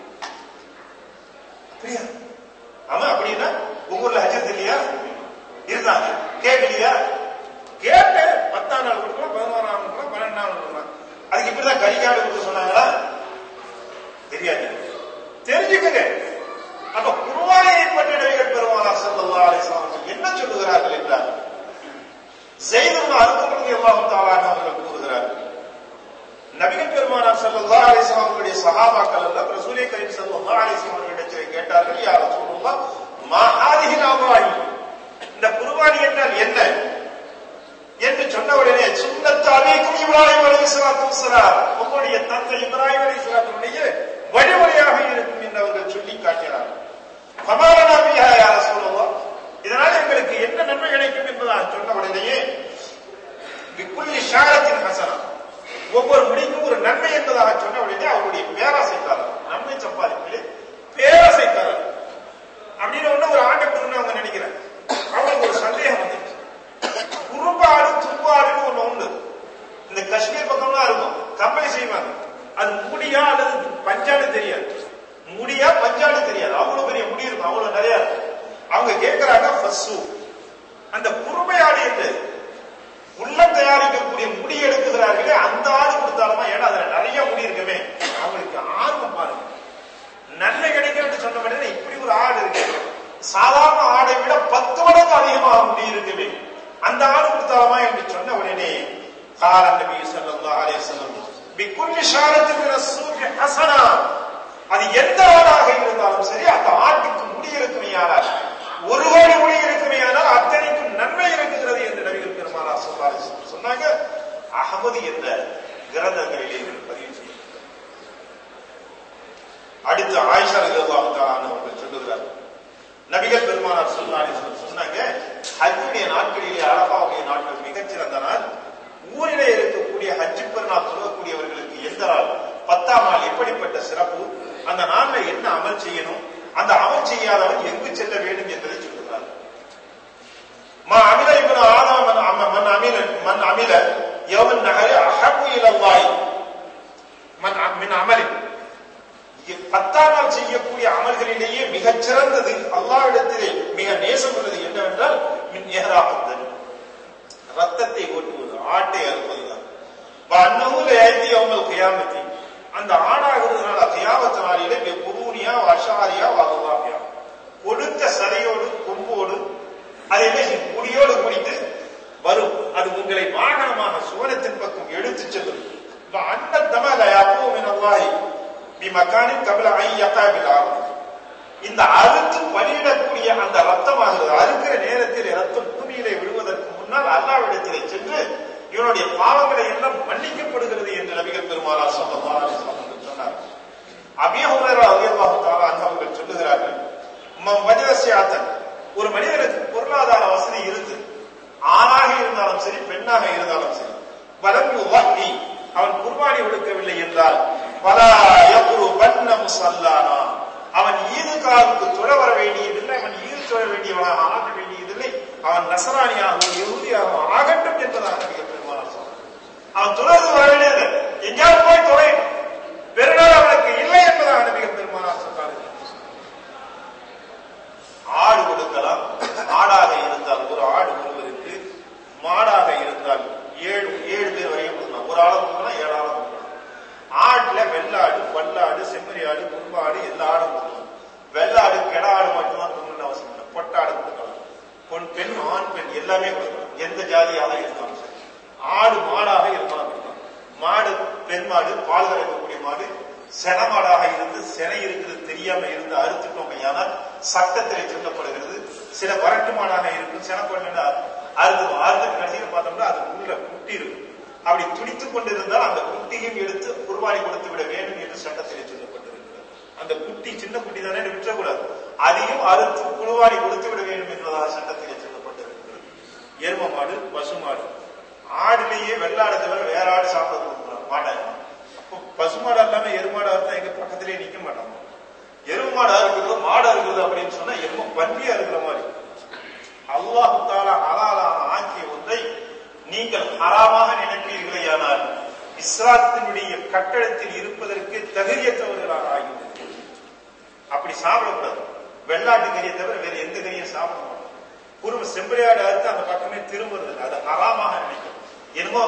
அப்படியா ஆமா அப்படின்னா உங்க ஊர்ல ஹஜத் இல்லையா இருந்தாங்க கேட்கலையா கேட்டு பத்தாம் நாள் கொடுக்கலாம் பதினோராம் நாள் கொடுக்கலாம் பன்னெண்டாம் நாள் கொடுக்கலாம் அதுக்கு இப்படிதான் கறிக்காடு கொடுக்க சொன்னாங்களா தெரியாது தெரிஞ்சுக்கங்க அப்ப குருவாயை பற்றி நபிகள் பெருமானா ஸல்லல்லாஹு அலைஹி வஸல்லம் என்ன சொல்லுகிறார்கள் என்றால் செய்துள்ள அருத்தமதி அல்லாஹு தாலான அவர்கள் கூறுகிறார்கள் நபிகள் பெருமானார் ஸல்லல்லாஹு அலைஹி வஸல்லம் அவர்களுடைய சஹாபாக்கள் எல்லாம் ரசூலே கரீம் ஸல்லல்லாஹு அலைஹி வஸல்லம் அவர்களிடத்தில் கேட்டார்கள் யா ரசூலுல்லாஹ் மா ஹாதிஹி அல்வாஹி இந்த குர்பானி என்றால் என்ன என்று சொன்ன உடனே சுன்னத்து அலைக்கும் இப்ராஹிம் அலைஹிஸ்ஸலாத்து வஸ்ஸலாம் உங்களுடைய தந்தை இப்ராஹிம் அலைஹிஸ்ஸலாத்துடைய வழிமுறையாக இருக்கும் என்று அவர்கள் சொல்லி காட்டினார்கள் ஃபமாலனா பிஹா யா ரசூலுல்லாஹ் இதனால எங்களுக்கு என்ன நன்மை கிடைக்கும் என்பதாக சொன்ன உடனேயே பிக்குல்லி ஷாரத்தின் ஹசனா ஒவ்வொரு முடிக்கும் ஒரு நன்மை என்பதாக சொன்ன உடனே அவருடைய பேராசைக்காரர் நன்மை சம்பாதிப்பிலே பேராசைக்காரர் அப்படின்னு ஒண்ணு ஒரு ஆட்டை கொடுன்னு அவங்க நினைக்கிறேன் அவங்களுக்கு ஒரு சந்தேகம் வந்துச்சு குறும்பாடு தும்பாடுன்னு ஒண்ணு உண்டு இந்த இந்த காஷ்மீர் பக்கம்லாம் இருக்கும் கம்பெனி செய்வாங்க அது முடியா அல்லது பஞ்சான்னு தெரியாது முடியா பஞ்சான்னு தெரியாது அவ்வளவு பெரிய முடி இருக்கும் அவ்வளவு நிறைய இருக்கும் அவங்க கேட்கிறாங்க ஃபஸ்ஸு அந்த குறுமையாடு என்று உள்ளம் தயாரிக்கக்கூடிய முடி எடுக்குகிறார்களே அந்த ஆடு கொடுத்தாலுமா ஏன்னா அதுல நிறைய முடி இருக்குமே அவங்களுக்கு ஆர்வம் பாருங்க நன்மை கிடைக்கும் சொன்ன உடனே இப்படி ஒரு ஆடு இருக்கு சாதாரண ஆடை விட பத்து மடங்கு அதிகமாக முடி இருக்குமே அந்த ஆடு கொடுத்தாலுமா என்று சொன்ன உடனே கால நபி ஸல்லல்லாஹு அலைஹி வஸல்லம் பிக்குல்லி ஷாரத்தின் மின சூரி ஹஸனா அது எந்த ஆடாக இருந்தாலும் சரி அந்த ஆட்டுக்கு முடி இருக்குமையானால் ஒரு கோடி முடி இருக்குமையானால் அத்தனைக்கும் நன்மை இருக்குகிறது என்று நபிகள் பெருமானா சொல்லாரு சொன்னாங்க அகமது என்ற கிரந்தங்களிலே இது பதிவு செய்யப்பட்டது அடுத்து ஆயிஷா ரலியல்லாஹு தஆலா அவர்கள் சொல்லுகிறார் நபிகள் பெருமானார் சொல்லாரு சொன்னாங்க ஹஜ்ஜுடைய நாட்களிலே அரபாவுடைய நாட்கள் மிகச்சிறந்த நாள் ஊரிலே இருக்கக்கூடிய ஹஜ்ஜு பெருநாள் சொல்லக்கூடியவர்களுக்கு எந்த நாள் பத்தாம் நாள் எப்படிப்பட்ட சிறப்பு அந்த நாள்ல என்ன அமல் செய்யணும் அந்த அமல் செய்யாதவன் எங்கு செல்ல வேண்டும் என்பதை சொல்லுகிறார் மா அமில இப்னு ஆதம் மன் அம- மன் அமில மன் அமில யௌமன் நஹரி அஹப்பு இலல்லாஹி மன் அ- மின் அமலி இ- பத்தாம் நாள் செய்யக்கூடிய அமல்களிலேயே மிகச் சிறந்தது அல்லாஹ்விடத்திலே மிக நேசம் உள்ளது என்னவென்றால் மின் ஏராபத்தன் ரத்தத்தை ஓட்டுவது ஆட்டை அறுப்பதுதான் அன்னமும் ஐந்து யௌமல் கியாமத்தி அந்த ஆடாகிறதுனால கியாமத்து நாளிலே குரூனியா வஷாரியா வகுவாபியா கொடுத்த சதையோடு கொம்போடு அதை முடியோடு முடித்து வரும் அது உங்களை வாகனமாக சுவனத்தின் பக்கம் எடுத்துச் செல்லும் அன்ன தமல அப்போவின் அல்லாஹி பி மக்கானின் கபில ஐ யகாபில் ஆகும் இந்த அறுத்து பலியிடக்கூடிய அந்த ரத்தமாகிறது அறுக்கிற நேரத்தில் ரத்தம் பூமியிலே விழுவதற்கு முன்னால் அல்லாவிடத்திலே சென்று இவனுடைய பாவங்களை எல்லாம் மன்னிக்கப்படுகிறது என்று நபிகள் பெருமானார் ஸல்லல்லாஹு அலைஹி வஸல்லம் சொன்னார் அபீ ஹுரைரா ரலியல்லாஹு தஆலா அன்ஹு அவர்கள் சொல்லுகிறார்கள் மம் வஜரசியாத்தன் ஒரு மனிதனுக்கு பொருளாதார வசதி இருந்து ஆணாக இருந்தாலும் சரி பெண்ணாக இருந்தாலும் சரி வலம் வஹ்னி அவன் குர்பானி கொடுக்கவில்லை என்றால் பல யகுரு பன்ன முசல்லானா அவன் ஈதுகாவுக்கு தொழ வர வேண்டியதில்லை அவன் ஈது தொழ வேண்டியவனாக ஆக வேண்டியதில்லை அவன் நசராணியாகவும் யகுதியாகவும் ஆகட்டும் என்பதாக நபிகள் பெருமானார் சொன்னார் அவன் தொழுது வர வேண்டியது எங்கேயாவது போய் தொலையும் பெருநாள் அவனுக்கு இல்லை என்பதாக நபிகள் பெருமானார் சொன்னார்கள் ஆடு கொடுக்கலாம் ஆடாக இருந்தால் ஒரு ஆடு ஒருவருக்கு மாடாக இருந்தால் ஏழு ஏழு பேர் வரையும் கொடுக்கலாம் ஒரு ஆளை கொடுக்கலாம் ஏழு ஆளை கொடுக்கலாம் ஆடுல வெள்ளாடு பல்லாடு செம்மறி ஆடு குறும்பாடு எல்லா ஆடும் கொடுக்கலாம் வெள்ளாடு கெடா ஆடு மட்டும்தான் கொடுக்கணும்னு அவசியம் இல்லை பொட்டாடு கொடுக்கலாம் பொன் பெண் ஆண் பெண் எல்லாமே கொடுக்கலாம் எந்த ஜாதியாக இருந்தாலும் சரி ஆடு மாடாக இருந்தாலும் கொடுக்கலாம் மாடு பெண் மாடு பால் கறக்கக்கூடிய மாடு செனமாடாக இருந்து செனை இருக்கிறது தெரியாம இருந்து அறுத்துட்டோம் ஆனால் சட்டத்திலே சொல்லப்படுகிறது சில வரட்டு மாடாக இருக்கும் செனப்பட்டு அறுத்து அறுத்து கடைசியில் பார்த்தோம்னா அது உள்ள குட்டி இருக்கும் அப்படி துடித்துக் கொண்டிருந்தால் அந்த குட்டியும் எடுத்து குர்பானி கொடுத்து விட வேண்டும் என்று சட்டத்திலே சொல்லப்பட்டிருக்கிறது அந்த குட்டி சின்ன குட்டி தானே விற்றக்கூடாது அதையும் அறுத்து குர்பானி கொடுத்து விட வேண்டும் என்பதாக சட்டத்திலே சொல்லப்பட்டிருக்கிறது எரும மாடு பசு மாடு ஆடுலேயே வெள்ளாடு தவிர வேற ஆடு சாப்பிட கொடுக்குறோம் மாட்டாங்க அப்போ பசுமாடு இல்லாம எருமாடா இருந்தா எங்க பக்கத்திலேயே நிக்க மாட்டாங்க எரும மாடா இருக்கிறது மாடா இருக்குது அப்படின்னு சொன்னா எரும பன்றியா இருக்கிற மாதிரி அல்லாஹு தாலா ஹலாலான ஆக்கிய ஒன்றை நீங்கள் ஹராமாக நினைப்பீர்களேயானால் இஸ்லாத்தினுடைய கட்டடத்தில் இருப்பதற்கு தகுதியற்றவர்களாக ஆகிவிட்டது அப்படி சாப்பிடக்கூடாது வெள்ளாட்டு கறியை தவிர வேற எந்த கறியும் சாப்பிட மாட்டோம் குறும்பு செம்பரியாடு அறுத்து அந்த பக்கமே திரும்புறது இல்லை. அது ஹராமாக நினைக்கும் என்னமோ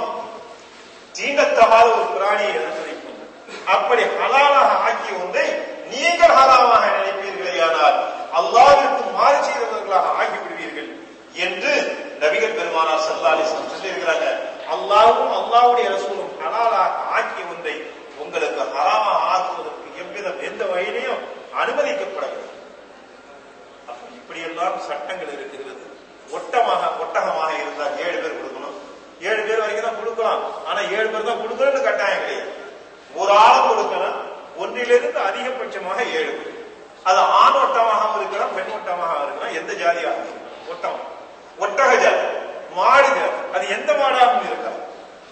தீண்டத்தகாத ஒரு பிராணியை நினைப்போம் அப்படி ஹலாலாக ஆக்கிய ஒன்றை நீங்கள் ஹராமாக நினைப்பீர்களேயானால் அல்லாவிற்கு மாறு செய்தவர்களாக ஆகிவிடுவீர்கள் என்று நபிகள் பெருமானார் சல்லா அலிஸ்லாம் சொல்லியிருக்கிறாங்க அல்லாவும் அல்லாவுடைய ரசூலும் ஹலாலாக ஆக்கிய ஒன்றை உங்களுக்கு ஹராமாக ஆக்குவதற்கு எவ்விதம் எந்த வகையிலையும் அனுமதிக்கப்படவில்லை அப்ப இப்படியெல்லாம் சட்டங்கள் இருக்கிறது ஒட்டமாக ஒட்டகமாக இருந்தால் ஏழு பேர் கொடுக்கணும் ஏழு பேர் வரைக்கும் தான் கொடுக்கலாம் ஆனா ஏழு பேர் தான் கொடுக்கணும்னு கட்டாயம் கிடையாது ஒரு ஆளும் கொடுக்கலாம் ஒன்றிலிருந்து அதிகபட்சமாக ஏழு பேர் அது ஆண் ஒட்டமாகவும் இருக்கலாம் பெண் ஒட்டமாக இருக்கலாம் எந்த ஜாதியாக இருக்கலாம் ஒட்டம் ஒட்டக ஜாதி மாடு ஜாதி அது எந்த மாடாகவும் இருக்கலாம்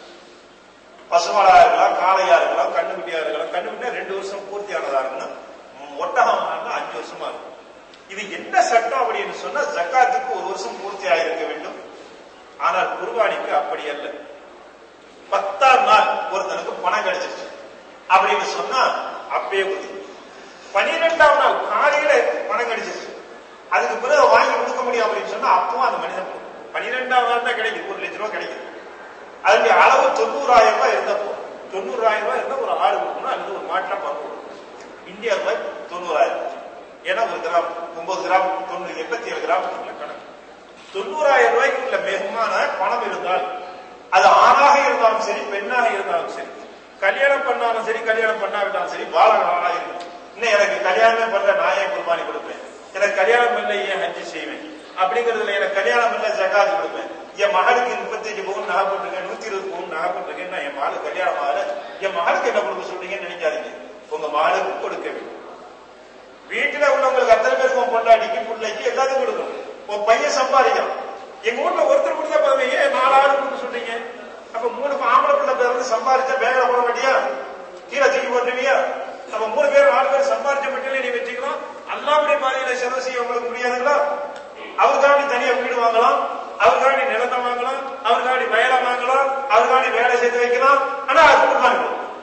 பசுமாடா இருக்கலாம் காளையா இருக்கலாம் கண்ணுக்குட்டியா இருக்கலாம் கண்ணுக்குட்டியா ரெண்டு வருஷம் பூர்த்தியானதா இருக்கணும் ம், ஒட்டகமா இருந்தா அஞ்சு வருஷமா இருக்கும் இது என்ன சட்டம் அப்படின்னு சொன்னா ஜக்காத்துக்கு ஒரு வருஷம் பூர்த்தி ஆயிருக்க வேண்டும் ஆனால் குர்பானிக்கு அப்படி அல்ல பத்தாம் நாள் ஒருத்தனுக்கு பணம் கிடைச்சிருச்சு அப்படின்னு சொன்னா அப்பயே புத்தி பனிரெண்டாம் நாள் காலையில பணம் கிடைச்சிருச்சு அதுக்கு பிறகு வாங்கி கொடுக்க முடியும் அப்படின்னு சொன்னா அப்பவும் அந்த மனிதன் பனிரெண்டாம் நாள் தான் கிடைக்குது ஒரு லட்ச ரூபாய் கிடைக்குது அதனுடைய அளவு தொண்ணூறாயிரம் ரூபாய் இருந்தப்போ தொண்ணூறாயிரம் ரூபாய் இருந்தா ஒரு ஆடு கொடுக்கணும் அல்லது ஒரு மாட்டில் பங்கு கொடுக்கணும் இந்தியா ரூபாய் தொண்ணூறாயிரம் ஏன்னா ஒரு கிராம் ஒன்பது கிராம் தொண்ணூறு எண்பத்தி ஏழு கிராம் கணக்கு தொண்ணூறாயிரம் ரூபாய்க்கு உள்ள மிகமான பணம் இருந்தால் அது ஆணாக இருந்தாலும் சரி பெண்ணாக இருந்தாலும் சரி கல்யாணம் பண்ணாலும் சரி கல்யாணம் பண்ணாவிட்டாலும் சரி பாலகனாக இருக்கும் இன்னும் எனக்கு கல்யாணமே பண்ணல நான் ஏன் குர்பானி கொடுப்பேன் எனக்கு கல்யாணம் பண்ணல ஏன் ஹஜ்ஜி செய்வேன் அப்படிங்கறதுல எனக்கு கல்யாணம் பண்ணல ஜகாத் கொடுப்பேன் என் மகளுக்கு முப்பத்தஞ்சு பவுன் நகை போட்டிருக்கேன் நூத்தி இருபது பவுன் நகை போட்டிருக்கேன் நான் என் மகளுக்கு கல்யாணம் ஆகல என் மகளுக்கு என்ன கொடுக்க சொல்றீங்கன்னு நினைக்காதீங்க உங்க மகளுக்கு கொடுக்க வேண்டும் வீட்டுல உள்ளவங்களுக்கு அத்தனை பேருக்கு உன் பொண்டாட்டிக்கு பிள்ளைக்கு எல்லாத்துக்கும் கொடுக்கணும் உன் பையன் சம்பாதிக்கிறான் எங்க வீட்டுல ஒருத்தர் கொடுத்தா போதும் ஏன் நாலு ஆடு கொடுக்க சொல்றீங்க அப்ப மூணு ஆம்பளை பிள்ளை பேருந்து சம்பாதிச்சா பேங்க்ல போட மாட்டியா கீழே தூக்கி போட்டுருவியா அப்ப மூணு பேர் நாலு பேர் சம்பாதிச்ச மட்டும் நீ வச்சுக்கலாம் அல்லாவுடைய பாதையில செலவு செய்ய உங்களுக்கு முடியாதுங்களா அவருக்காண்டி தனியா வீடு வாங்கலாம் அவருக்காண்டி நிலத்தை வாங்கலாம் அவருக்காண்டி வயலை வாங்கலாம் அவருக்காண்டி வேலை செய்து வைக்கலாம் ஆனா அது கொடுப்பாங்க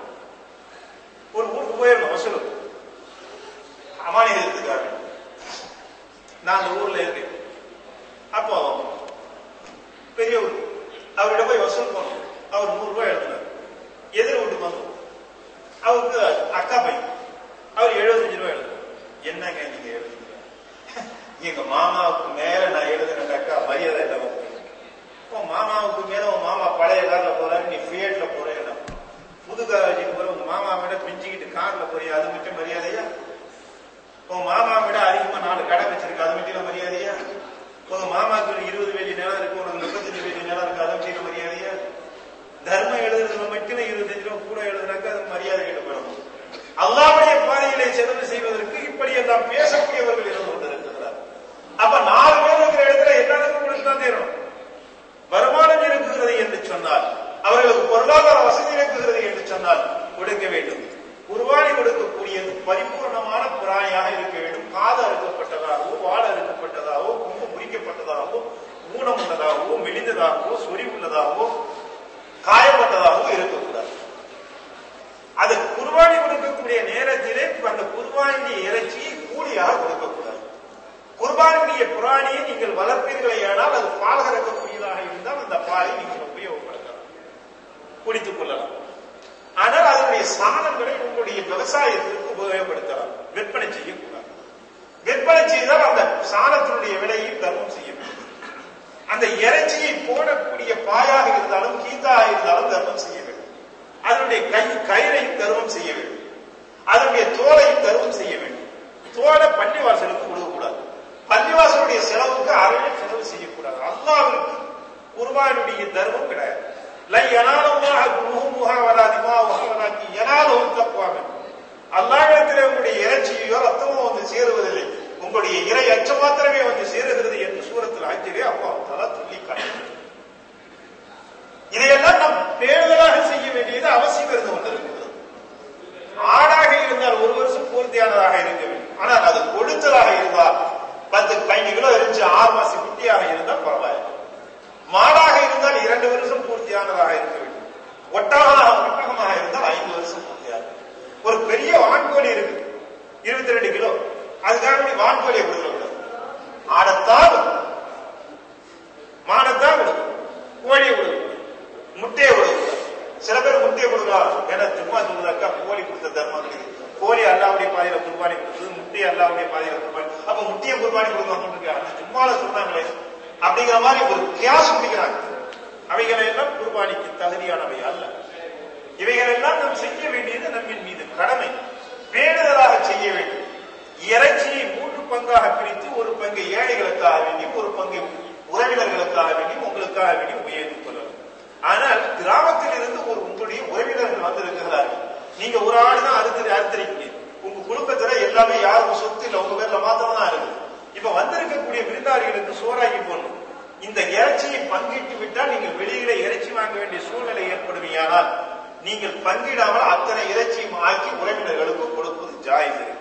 ஒரு ஊருக்கு போயிடணும் வசூல் அமானியத்துக்காக நான் அந்த ஊர்ல இருக்கேன் அப்போ பெரிய ஊர் அவர்கிட்ட போய் வசூல் பண்ணோம் அவர் நூறு ரூபாய் எழுதினார் எதிர் வீட்டுக்கு வந்தோம் அவருக்கு அக்கா பையன் அவர் எழுபத்தஞ்சு ரூபாய் எழுதினார் என்னங்க நீங்க எழுதுங்க எங்க மாமாவுக்கு மேல நான் எழுதுன அக்கா மரியாதை இல்லாம போயிருக்கு. உன் மாமாவுக்கு மேல உன் மாமா பழைய கார்ல போறாரு நீ ஃபியட்ல போறேன் புது கார் வச்சுட்டு போற உங்க மாமா விட பிஞ்சுக்கிட்டு கார்ல போறியா அது மட்டும் மரியாதையா உன் மாமா விட அதிகமா நாலு கடை வச்சிருக்கு அது மட்டும் மரியாதையா உங்க மாமாவுக்கு ஒரு இருபது வேலி நிலம் இருக்கு உனக்கு முப்பத்தஞ்சு வேலி நிலம் இருக்கு அது மட்டும் மரியாதையா தர்மம் எழுதுறதுல மட்டும் இருபத்தஞ்சு ரூபா கூட எழுதுனாக்க அது மரியாதை ஈடுபடும் அல்லாவுடைய பாதையிலே செலவு செய்வதற்கு இப்படி எல்லாம் பேசக்கூடியவர்கள் இருந்து கொண்டிருக்கிறார் அப்ப நாலு பேர் இருக்கிற இடத்துல எல்லாருக்கும் கொடுத்துதான் தீரும் வருமானம் இருக்குகிறது என்று சொன்னால் அவர்களுக்கு பொருளாதார வசதி இருக்குகிறது என்று சொன்னால் கொடுக்க வேண்டும் குர்பானி கொடுக்கக்கூடியது பரிபூர்ணமான பிராணியாக இருக்க வேண்டும் காது அறுக்கப்பட்டதாகவோ வாழ அறுக்கப்பட்டதாகவோ கொம்பு முறிக்கப்பட்டதாகவோ ஊனம் உள்ளதாகவோ மெலிந்ததாகவோ சொறி உள்ளதாகவோ காயப்பட்டதாகவோ இருக்கக்கூடாது அது குர்பானி கொடுக்கக்கூடிய நேரத்திலே அந்த குர்பானிய இறைச்சியை கூலியாக கொடுக்கக்கூடாது குர்பானிய பிராணியை நீங்கள் வளர்ப்பீர்களேயானால் அது பால் கறக்கக்கூடியதாக இருந்தால் அந்த பாலை நீங்கள் உபயோகப்படுத்தலாம் குடித்துக் கொள்ளலாம் ஆனால் அதனுடைய சாணங்களை உங்களுடைய விவசாயத்திற்கு உபயோகப்படுத்தலாம் விற்பனை செய்யக்கூடாது விற்பனை செய்தால் அந்த சாணத்தினுடைய விலையை தர்மம் செய்ய வேண்டும் அந்த இறைச்சியை போடக்கூடிய பாயாக இருந்தாலும் கீதாக இருந்தாலும் தர்மம் செய்ய வேண்டும் அதனுடைய கை கயிறையும் தர்மம் செய்ய வேண்டும் அதனுடைய தோலையும் தர்மம் செய்ய வேண்டும் தோலை பள்ளிவாசலுக்கு கொடுக்கக்கூடாது பள்ளிவாசலுடைய செலவுக்கு அறவே செலவு செய்யக்கூடாது அல்லாவிற்கு குர்பானுடைய தர்மம் கிடையாது லை யனாலல்லாஹ குருஹுமுஹா வலா திமாவுஹா வலாக்கி யனாலுஹு தக்வாம அல்லாஹ்விடத்தில் உங்களுடைய இறைச்சியோ ரத்தமோ வந்து சேருவதில்லை உங்களுடைய இறை அச்சம் மாத்திரமே வந்து சேருகிறது என்று சூரத்தில் ஆச்சரிய அல்லாஹ் தலா சொல்லி காட்டுகிறது இதையெல்லாம் நாம் பேணுதலாக செய்ய வேண்டியது அவசியம் இருந்து கொண்டிருக்கிறது ஆடாக இருந்தால் ஒரு வருஷம் பூர்த்தியானதாக இருக்க வேண்டும் ஆனால் அது கொடுத்ததாக இருந்தால் பத்து பதினஞ்சு கிலோ இருந்துச்சு ஆறு மாசம் குட்டியாக இருந்தால் பரவாயில்லை மாடாக இருந்தால் இரண்டு வருஷம் பூர்த்தியானதாக இருக்க வேண்டும் ஒட்டகமாக ஒட்டகமாக இருந்தால் ஐந்து வருஷம் பூர்த்தியாக ஒரு பெரிய வான்கோழி இருக்கு இருபத்தி ரெண்டு கிலோ அதுக்காக நீ வான்கோழியை கொடுக்கக்கூடாது ஆடத்தான் கொடுக்கணும். மாடத்தான் கொடுக்கணும் கோழியை கொடுக்கணும் முட்டையை கொடுக்கக்கூடாது சில பேர் முட்டையை கொடுக்கலாம் ஏன்னா சும்மா சொல்லுதாக்கா கோழி கொடுத்த தர்மம் கிடையாது கோழி அல்லாவுடைய பாதையில குர்பானி கொடுத்தது முட்டையை அல்லாவுடைய பாதையில குர்பானி அப்ப முட்டையை குர்பானி கொடுக்கணும் அந்த சும்மால சொன்னாங்களே அப்படிங்கிற மாதிரி ஒரு கியாஸ் பிடிக்கிறாங்க அவைகளை எல்லாம் குர்பானிக்கு தகுதியானவை அல்ல இவைகளெல்லாம் நாம் செய்ய வேண்டியது நம்மின் மீது கடமை பேணுதலாக செய்ய வேண்டும் இறைச்சியை மூன்று பங்காக பிரித்து ஒரு பங்கு ஏழைகளுக்காக வேண்டி ஒரு பங்கு உறவினர்களுக்காக வேண்டி உங்களுக்காக வேண்டி உயர்த்திக் கொள்ளலாம் ஆனால் கிராமத்தில் இருந்து ஒரு உங்களுடைய உறவினர்கள் வந்திருக்கிறார்கள் நீங்க ஒரு ஆடு தான் அறுத்து அறுத்திருக்கீங்க உங்க குடும்பத்துல எல்லாமே யாரும் சொத்து இல்ல உங்க பேர்ல மாத்திரம் தான் இருக்கு இப்ப வந்திருக்கக்கூடிய விருந்தாளிகளுக்கு சோறாக்கி போடணும் இந்த இறைச்சியை பங்கிட்டு விட்டால் நீங்கள் வெளியில இறைச்சி வாங்க வேண்டிய சூழ்நிலை ஏற்படுவீயானால் நீங்கள் பங்கிடாமல் அத்தனை இறைச்சியும் ஆக்கி உறவினர்களுக்கு கொடுப்பது ஜாயிஸ் இருக்கிறது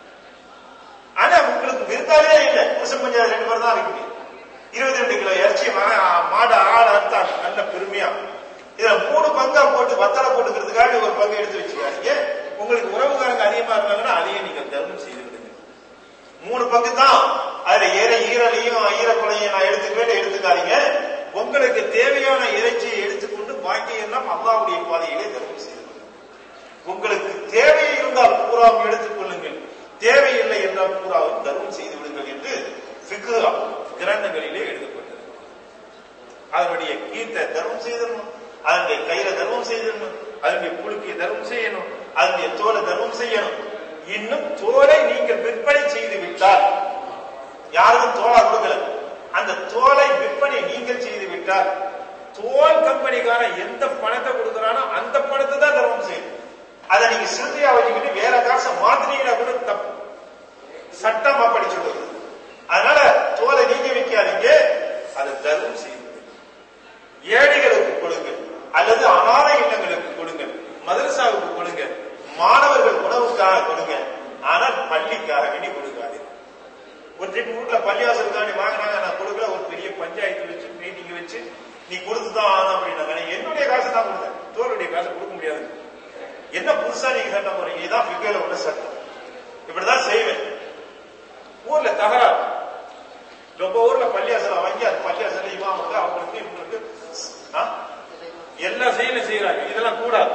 ஆனா உங்களுக்கு விருந்தாளியே இல்லை புருஷன் பஞ்சாயத்து ரெண்டு பேர் தான் இருக்கீங்க இருபத்தி ரெண்டு கிலோ இறைச்சி மா- மாடு ஆடு அறுத்தாங்க நல்ல பெருமையா இதுல மூணு பங்கா போட்டு வத்தலை போட்டுக்கிறதுக்காக ஒரு பங்கு எடுத்து வச்சுக்காதீங்க உங்களுக்கு உறவுகாரங்க அதிகமா இருந்தாங்கன்னா அதையே நீங்க தர்மம் செய்து விடுங்க மூணு பங்கு தான் அதுல ஏற ஈரலையும் ஈரக்குலையும் நான் எடுத்துக்குவேன் எடுத்துக்காதீங்க உங்களுக்கு தேவையான இறைச்சியை எடுத்துக்கொண்டு பாக்கி எல்லாம் அல்லாவுடைய பாதையிலே தர்மம் செய்து கொள்ளுங்கள். உங்களுக்கு தேவை இருந்தால் பூராவும் எடுத்துக் கொள்ளுங்கள் தேவையில்லை என்றால் பூராவும் தர்மம் செய்து விடுங்கள் என்று ஃபிக்ரா கிரந்தங்களிலே எழுதப்பட்டது அதனுடைய கீர்த்தை தர்மம் செய்திடணும் அதனுடைய கையில தர்மம் செய்திடணும் அதனுடைய புழுக்கிய தர்மம் செய்யணும் அதனுடைய தோலை தர்மம் செய்யணும் இன்னும் தோலை நீங்கள் விற்பனை செய்து விட்டால் யாருக்கும் தோலா கொடுக்கல அந்த தோலை விற்பனை நீங்கள் செய்து விட்டால் தோல் கம்பெனிக்காரன் எந்த பணத்தை கொடுக்கறானோ அந்த பணத்தை தான் தர்மம் செய்யணும் அதை நீங்க சிறுத்தையா வச்சுக்கிட்டு வேற காசை மாத்தினீங்கன்னா கூட தப்பு சட்டம் அப்படி சொல்லுது அதனால தோலை நீங்க விற்காதீங்க அதை தர்மம் செய்யுங்க ஏழைகளுக்கு கொடுங்க அல்லது அனாதை இல்லங்களுக்கு கொடுங்க மதரசாவுக்கு கொடுங்க மாணவர்கள் உணவுக்காக கொடுங்க ஆனால் பள்ளிக்காக வேண்டி கொடுக்காது ஒரு ட்ரிப் வீட்டுல பள்ளிவாசலுக்காண்டி வாங்கினாங்க நான் கொடுக்கல ஒரு பெரிய பஞ்சாயத்து வச்சு மீட்டிங் வச்சு நீ கொடுத்துதான் ஆகணும் அப்படின்னாங்க நான் என்னுடைய காசு தான் கொடுத்தேன் தோளுடைய காசு கொடுக்க முடியாது என்ன புதுசா நீங்க சட்டம் போறீங்க இதான் ஃபிகர்ல உள்ள சட்டம் இப்படிதான் செய்வேன் ஊர்ல தகராறு ரொம்ப ஊர்ல பள்ளியாசலம் வாங்கி அது பள்ளியாசல இமாமுக்கு அவங்களுக்கு இவங்களுக்கு ஆ? எல்லா செயலும் செய்யறாங்க இதெல்லாம் கூடாது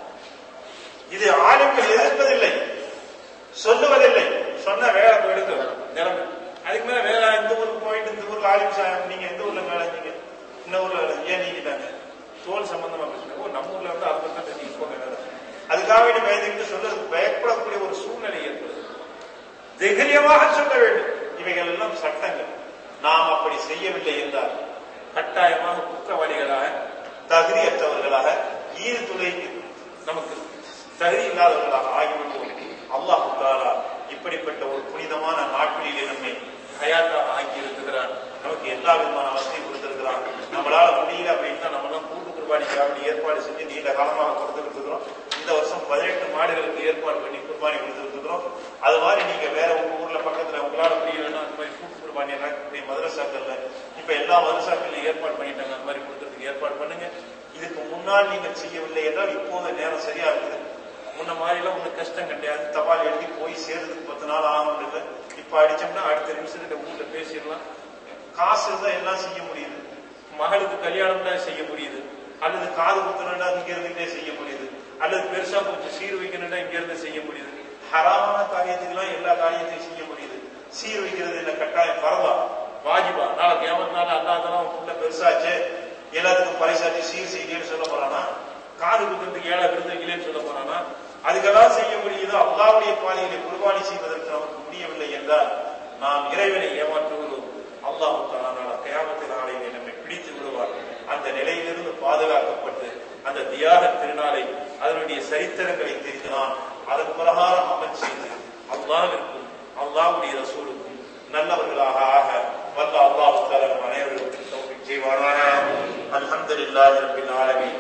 இது ஆளுங்கள் எதிர்ப்பதில்லை சொல்லுவதில்லை சொன்ன வேலை போயிடுது நிலைமை அதுக்கு மேல வேற இந்த ஊருக்கு போயிட்டு இந்த ஊர்ல ஆலிம் சாயம் நீங்க எந்த ஊர்ல வேலை நீங்க இந்த ஊர்ல வேலை ஏன் நீக்கிட்டாங்க தோல் சம்பந்தமா பேசுங்க ஓ நம்ம ஊர்ல வந்து அதை பத்தி தான் பேசிட்டு போங்க வேலை அதுக்காக வேண்டி பயந்துக்கிட்டு சொல்றது பயப்படக்கூடிய ஒரு சூழ்நிலை ஏற்படுது தைரியமாக சொல்ல வேண்டும் இவைகள் எல்லாம் சட்டங்கள் நாம் அப்படி செய்யவில்லை என்றால் கட்டாயமாக குற்றவாளிகளாக தகுதியற்றவர்களாக ஈடு துளைக்கு நமக்கு தகுதி இல்லாதவர்களாக ஆகிவிடுவோம் அல்லாஹ் தாலா இப்படிப்பட்ட ஒரு புனிதமான நாட்களிலே நம்மை ஹயாத்தாக ஆக்கி இருக்கிறான் நமக்கு எல்லா விதமான வசதியும் கொடுத்திருக்கிறான் நம்மளால முடியல அப்படின்னா நம்ம எல்லாம் கூட்டு குர்பானிக்காக வேண்டி ஏற்பாடு செஞ்சு நீண்ட காலமாக கொடுத்துட்டு இருக்கிறோம் இந்த வருஷம் பதினெட்டு மாடுகளுக்கு ஏற்பாடு பண்ணி குர்பானி கொடுத்துட்டு இருக்கிறோம் அது மாதிரி நீங்க வேற உங்க ஊர்ல பக்கத்துல உங்களால முடியலன்னா அந்த மாதிரி கூட்டு குர்பானி எல்லாம் இப்படி மதரசாக்கள்ல இப்ப எல்லா மதரசாக்கள்லையும் ஏற்பாடு பண்ணிட்டாங்க அந்த மாதிரி கொடுக்கறதுக்கு ஏற்பாடு பண்ணுங்க இதுக்கு முன்னால் நீங்கள் செய்யவில்லை என்றால் இப்போது நேரம் சரியா இருக்குது முன்ன மாதிரிலாம் ஒன்றும் கஷ்டம் கிடையாது தபால் எழுதி போய் சேர்றதுக்கு பத்து நாள் ஆகும் இல்லை இப்ப அடிச்சோம்னா அடுத்த நிமிஷத்துல வீட்டுல பேசிடலாம் காசு இருந்தா எல்லாம் செய்ய முடியுது மகளுக்கு கல்யாணம் தான் செய்ய முடியுது அல்லது காது குத்தணும்னா இங்க இருந்துட்டே செய்ய முடியுது அல்லது பெருசா கொஞ்சம் சீர் வைக்கணும்னா இங்க இருந்து செய்ய முடியுது ஹராமான காரியத்துக்கெல்லாம் எல்லா காரியத்தையும் செய்ய முடியுது சீர் வைக்கிறது என்ன கட்டாயம் பரவா வாஜிபா நாளைக்கு ஏமத்தினால அல்லாதெல்லாம் புள்ள பெருசாச்சு எல்லாத்துக்கும் பரிசாச்சு சீர் செய்யலன்னு சொல்ல போறானா காது குத்துறதுக்கு ஏழை விருது வைக்கலன்னு சொல்ல போறானா அதுக்கெல்லாம் செய்ய முடியுதோ அல்லாவுடைய பாதையிலே குர்பானி செய்வதற்கு நமக்கு முடியவில்லை என்றால் நாம் இறைவனை ஏமாற்றுகிறோம் அல்லாஹு தாலா கயாமத்து நாளையிலே நம்மை பிடித்து விடுவார் அந்த நிலையிலிருந்து பாதுகாக்கப்பட்டு அந்த தியாக திருநாளை அதனுடைய சரித்திரங்களை தெரிந்து நாம் அதன் பிரகாரம் அமல் செய்து அல்லாவிற்கும் அல்லாவுடைய ரசூலுக்கும் நல்லவர்களாக ஆக வல்ல அல்லாஹு தாலா நம் அனைவருக்கும் தௌஃபீக் செய்வாராக அல்ஹம்துலில்லாஹி ரப்பில் ஆலமீன்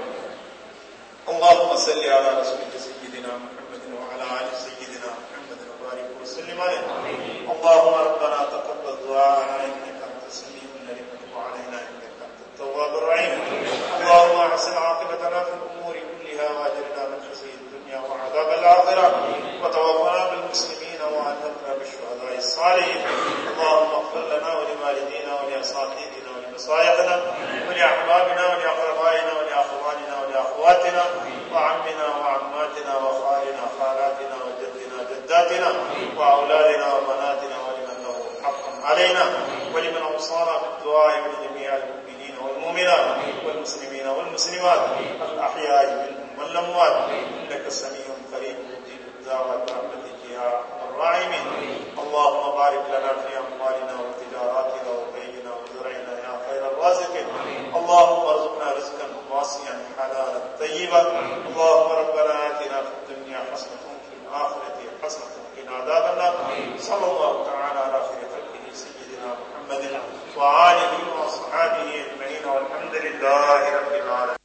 اللهم صل على رسولك سيدنا محمد وعلى ال سيدنا محمد وبارك وسلم عليه اللهم ربنا تقبل دعاءنا انك انت السميع العليم وتب علينا انك انت التواب الرحيم اللهم احسن عاقبتنا في الامور كلها واجرنا من خزي الدنيا وعذاب الاخره وتوفنا بالمسلمين والحقنا بالشهداء الصالحين اللهم اغفر لنا ولوالدينا ولاساتذتنا ولمصائحنا ولاحبابنا ولاقربائنا ولاخواننا ولاخواتنا وعمنا وعماتنا وخالنا خالاتنا وجدنا جداتنا واولادنا وبناتنا ولمن له حق علينا ولمن اوصانا بالدعاء ولجميع المؤمنين والمؤمنات والمسلمين والمسلمات الاحياء منهم والاموات انك سميع قريب مجيب الدعوات برحمتك يا ارحم الراحمين اللهم بارك لنا في اموالنا وتجاراتنا وبيعنا وزرعنا يا خير الرازقين اللهم ارزقنا رزقا واسعا حلالا طيبا اللهم ربنا اتنا في الدنيا حسنه وفي الاخره حسنه وقنا عذاب النار صلى الله تعالى على خير خلقه سيدنا محمد وآله وأصحابه أجمعين والحمد لله رب العالمين